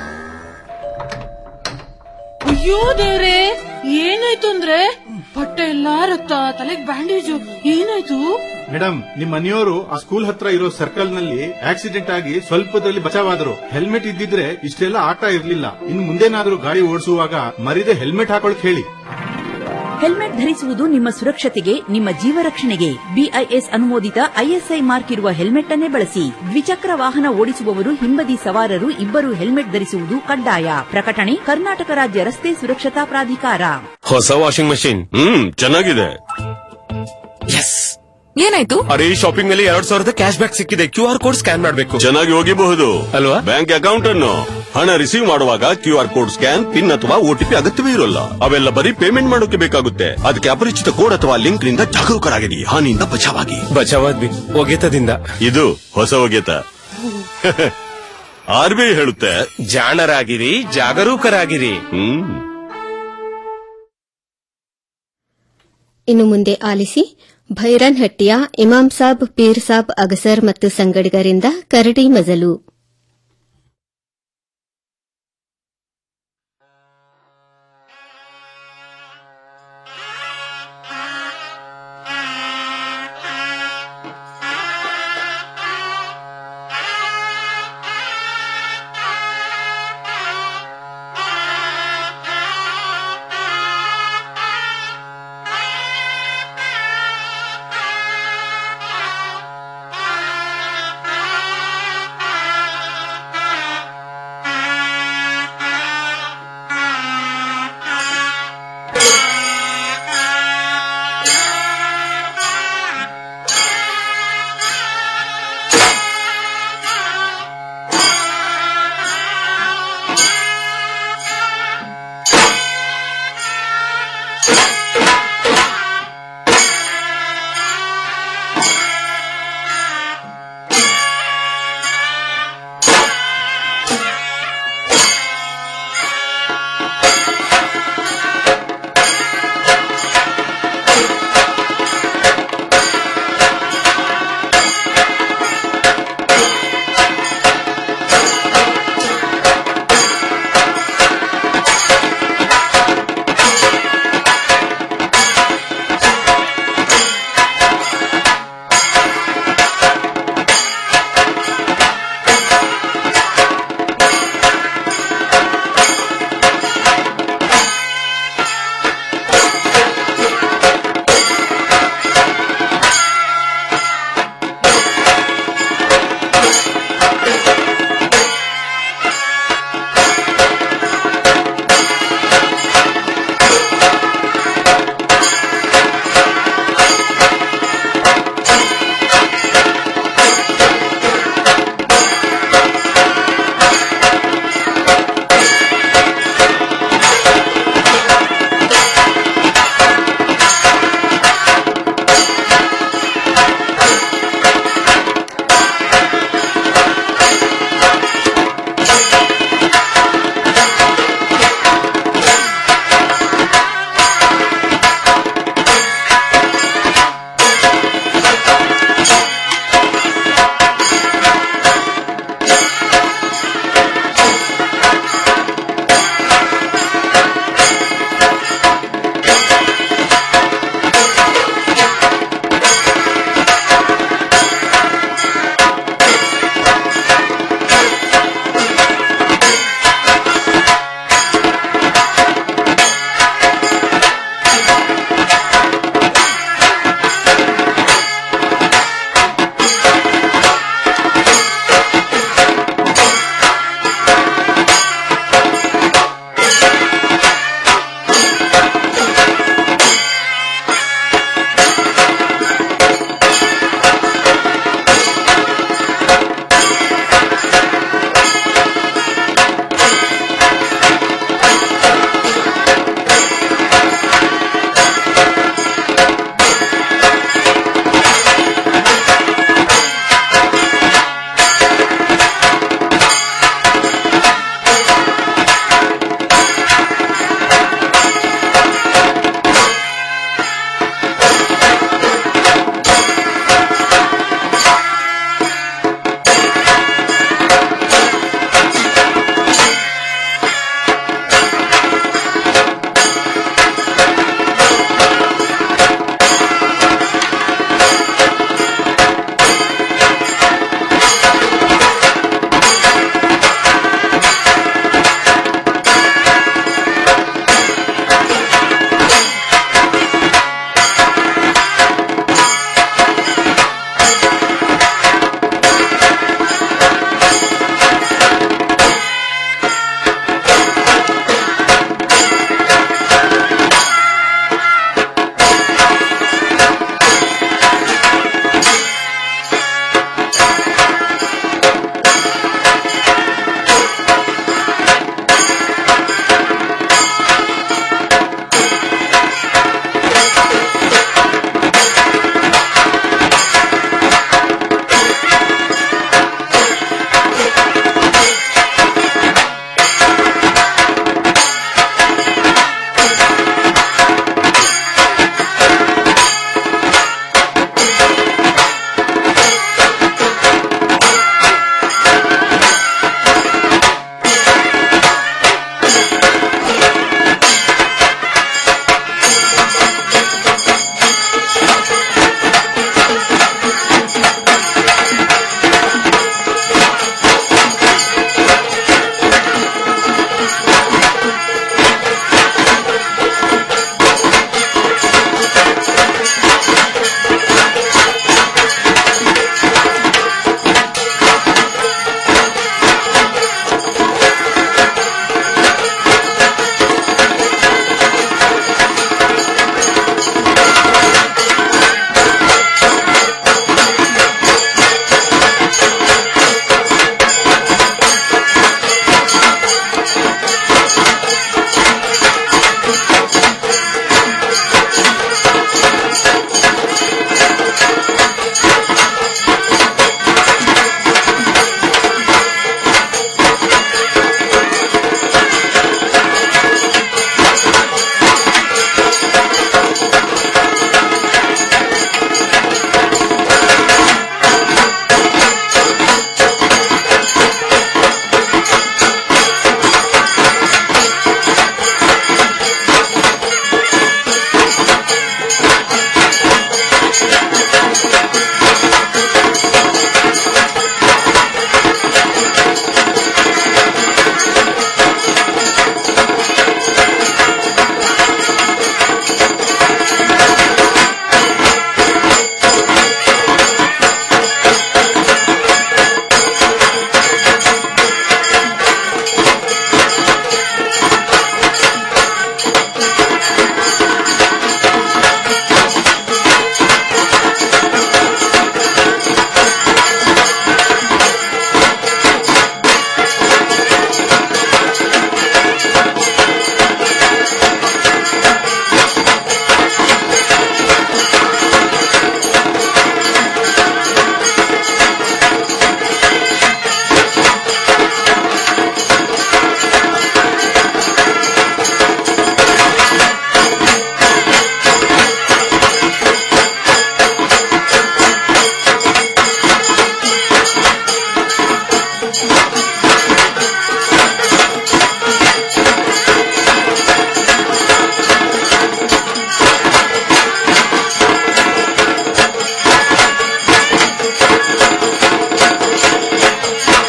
ಅಯ್ಯೋ ದೇವ್ರೆ ಏನಾಯ್ತು ಅಂದ್ರೆ ಬಟ್ಟೆ ಎಲ್ಲಾ ರಕ್ತ ತಲೆಗ್ ಬ್ಯಾಂಡೇಜು ಏನಾಯ್ತು ಮೇಡಮ್ ನಿಮ್ ಮನೆಯವರು ಆ ಸ್ಕೂಲ್ ಹತ್ರ ಇರೋ ಸರ್ಕಲ್ ನಲ್ಲಿ ಆಕ್ಸಿಡೆಂಟ್ ಆಗಿ ಸ್ವಲ್ಪದಲ್ಲಿ ಬಚಾವಾದ್ರು ಹೆಲ್ಮೆಟ್ ಇದ್ದಿದ್ರೆ ಇಷ್ಟೆಲ್ಲ ಆಟ ಇರ್ಲಿಲ್ಲ ಇನ್ ಮುಂದೇನಾದ್ರೂ ಗಾಡಿ ಓಡಿಸುವಾಗ ಮರಿದೆ ಹೆಲ್ಮೆಟ್ ಹಾಕೊಳಕ್ ಹೇಳಿ ಹೆಲ್ಮೆಟ್ ಧರಿಸುವುದು ನಿಮ್ಮ ಸುರಕ್ಷತೆಗೆ ನಿಮ್ಮ ಜೀವ ರಕ್ಷಣೆಗೆ ಬಿಐಎಸ್ ಅನುಮೋದಿತ ಐಎಸ್ಐ ಮಾರ್ಕ್ ಇರುವ ಹೆಲ್ಮೆಟ್ ಅನ್ನೇ ಬಳಸಿ ದ್ವಿಚಕ್ರ ವಾಹನ ಓಡಿಸುವವರು ಹಿಂಬದಿ ಸವಾರರು ಇಬ್ಬರು ಹೆಲ್ಮೆಟ್ ಧರಿಸುವುದು ಕಡ್ಡಾಯ ಪ್ರಕಟಣೆ ಕರ್ನಾಟಕ ರಾಜ್ಯ ರಸ್ತೆ ಸುರಕ್ಷತಾ ಪ್ರಾಧಿಕಾರ ಹೊಸ ವಾಷಿಂಗ್ ಮಷಿನ್ ಹ್ಮ್ ಚೆನ್ನಾಗಿದೆ ಏನಾಯ್ತು ಅರೆ ಈ ಶಾಪಿಂಗ್ ನಲ್ಲಿ ಎರಡ್ ಸಾವಿರದ ಕ್ಯಾಶ್ ಬ್ಯಾಕ್ ಸಿಕ್ಕಿದೆ ಕ್ಯೂ ಆರ್ ಕೋಡ್ ಸ್ಕ್ಯಾನ್ ಮಾಡಬೇಕು ಚೆನ್ನಾಗಿ ಹೋಗಿಬಹುದು ಅಲ್ವಾ ಬ್ಯಾಂಕ್ ಅಕೌಂಟ್ ಅನ್ನು ಹಣ ರಿಸೀವ್ ಮಾಡುವಾಗ Q R code scan PIN ಅಥವಾ ಓಟಿಪಿ ಅಗತ್ಯವೇ ಇರೋಲ್ಲ ಅವೆಲ್ಲ ಬರೀ ಪೇಮೆಂಟ್ ಮಾಡೋಕೆ ಬೇಕಾಗುತ್ತೆ ಅದಕ್ಕೆ ಅಪರಿಚಿತ ಕೋಡ್ ಅಥವಾ ಲಿಂಕ್ ನಿಂದ ಜಾಗರೂಕರಾಗಿರಿ ಹಾನಿಯಿಂದ ಬಚಾವಾಗಿ ಬಚಾವಾದ್ವಿ ಒಗೆತದಿಂದ ಇದು ಹೊಸ ಒಗೆತ ಆರ್ ಬಿ ಐ ಹೇಳುತ್ತೆ ಜಾಣರಾಗಿರಿ ಜಾಗರೂಕರಾಗಿರಿ ಹ್ಮ್ ಇನ್ನು ಮುಂದೆ ಆಲಿಸಿ ಭೈರನ್ಹಟ್ಟಿಯ ಇಮಾಂ ಸಾಬ್ ಪೀರ್ ಸಾಬ್ ಅಗಸರ್ ಮತ್ತು ಸಂಗಡಿಗರಿಂದ ಕರಡಿ ಮಜಲು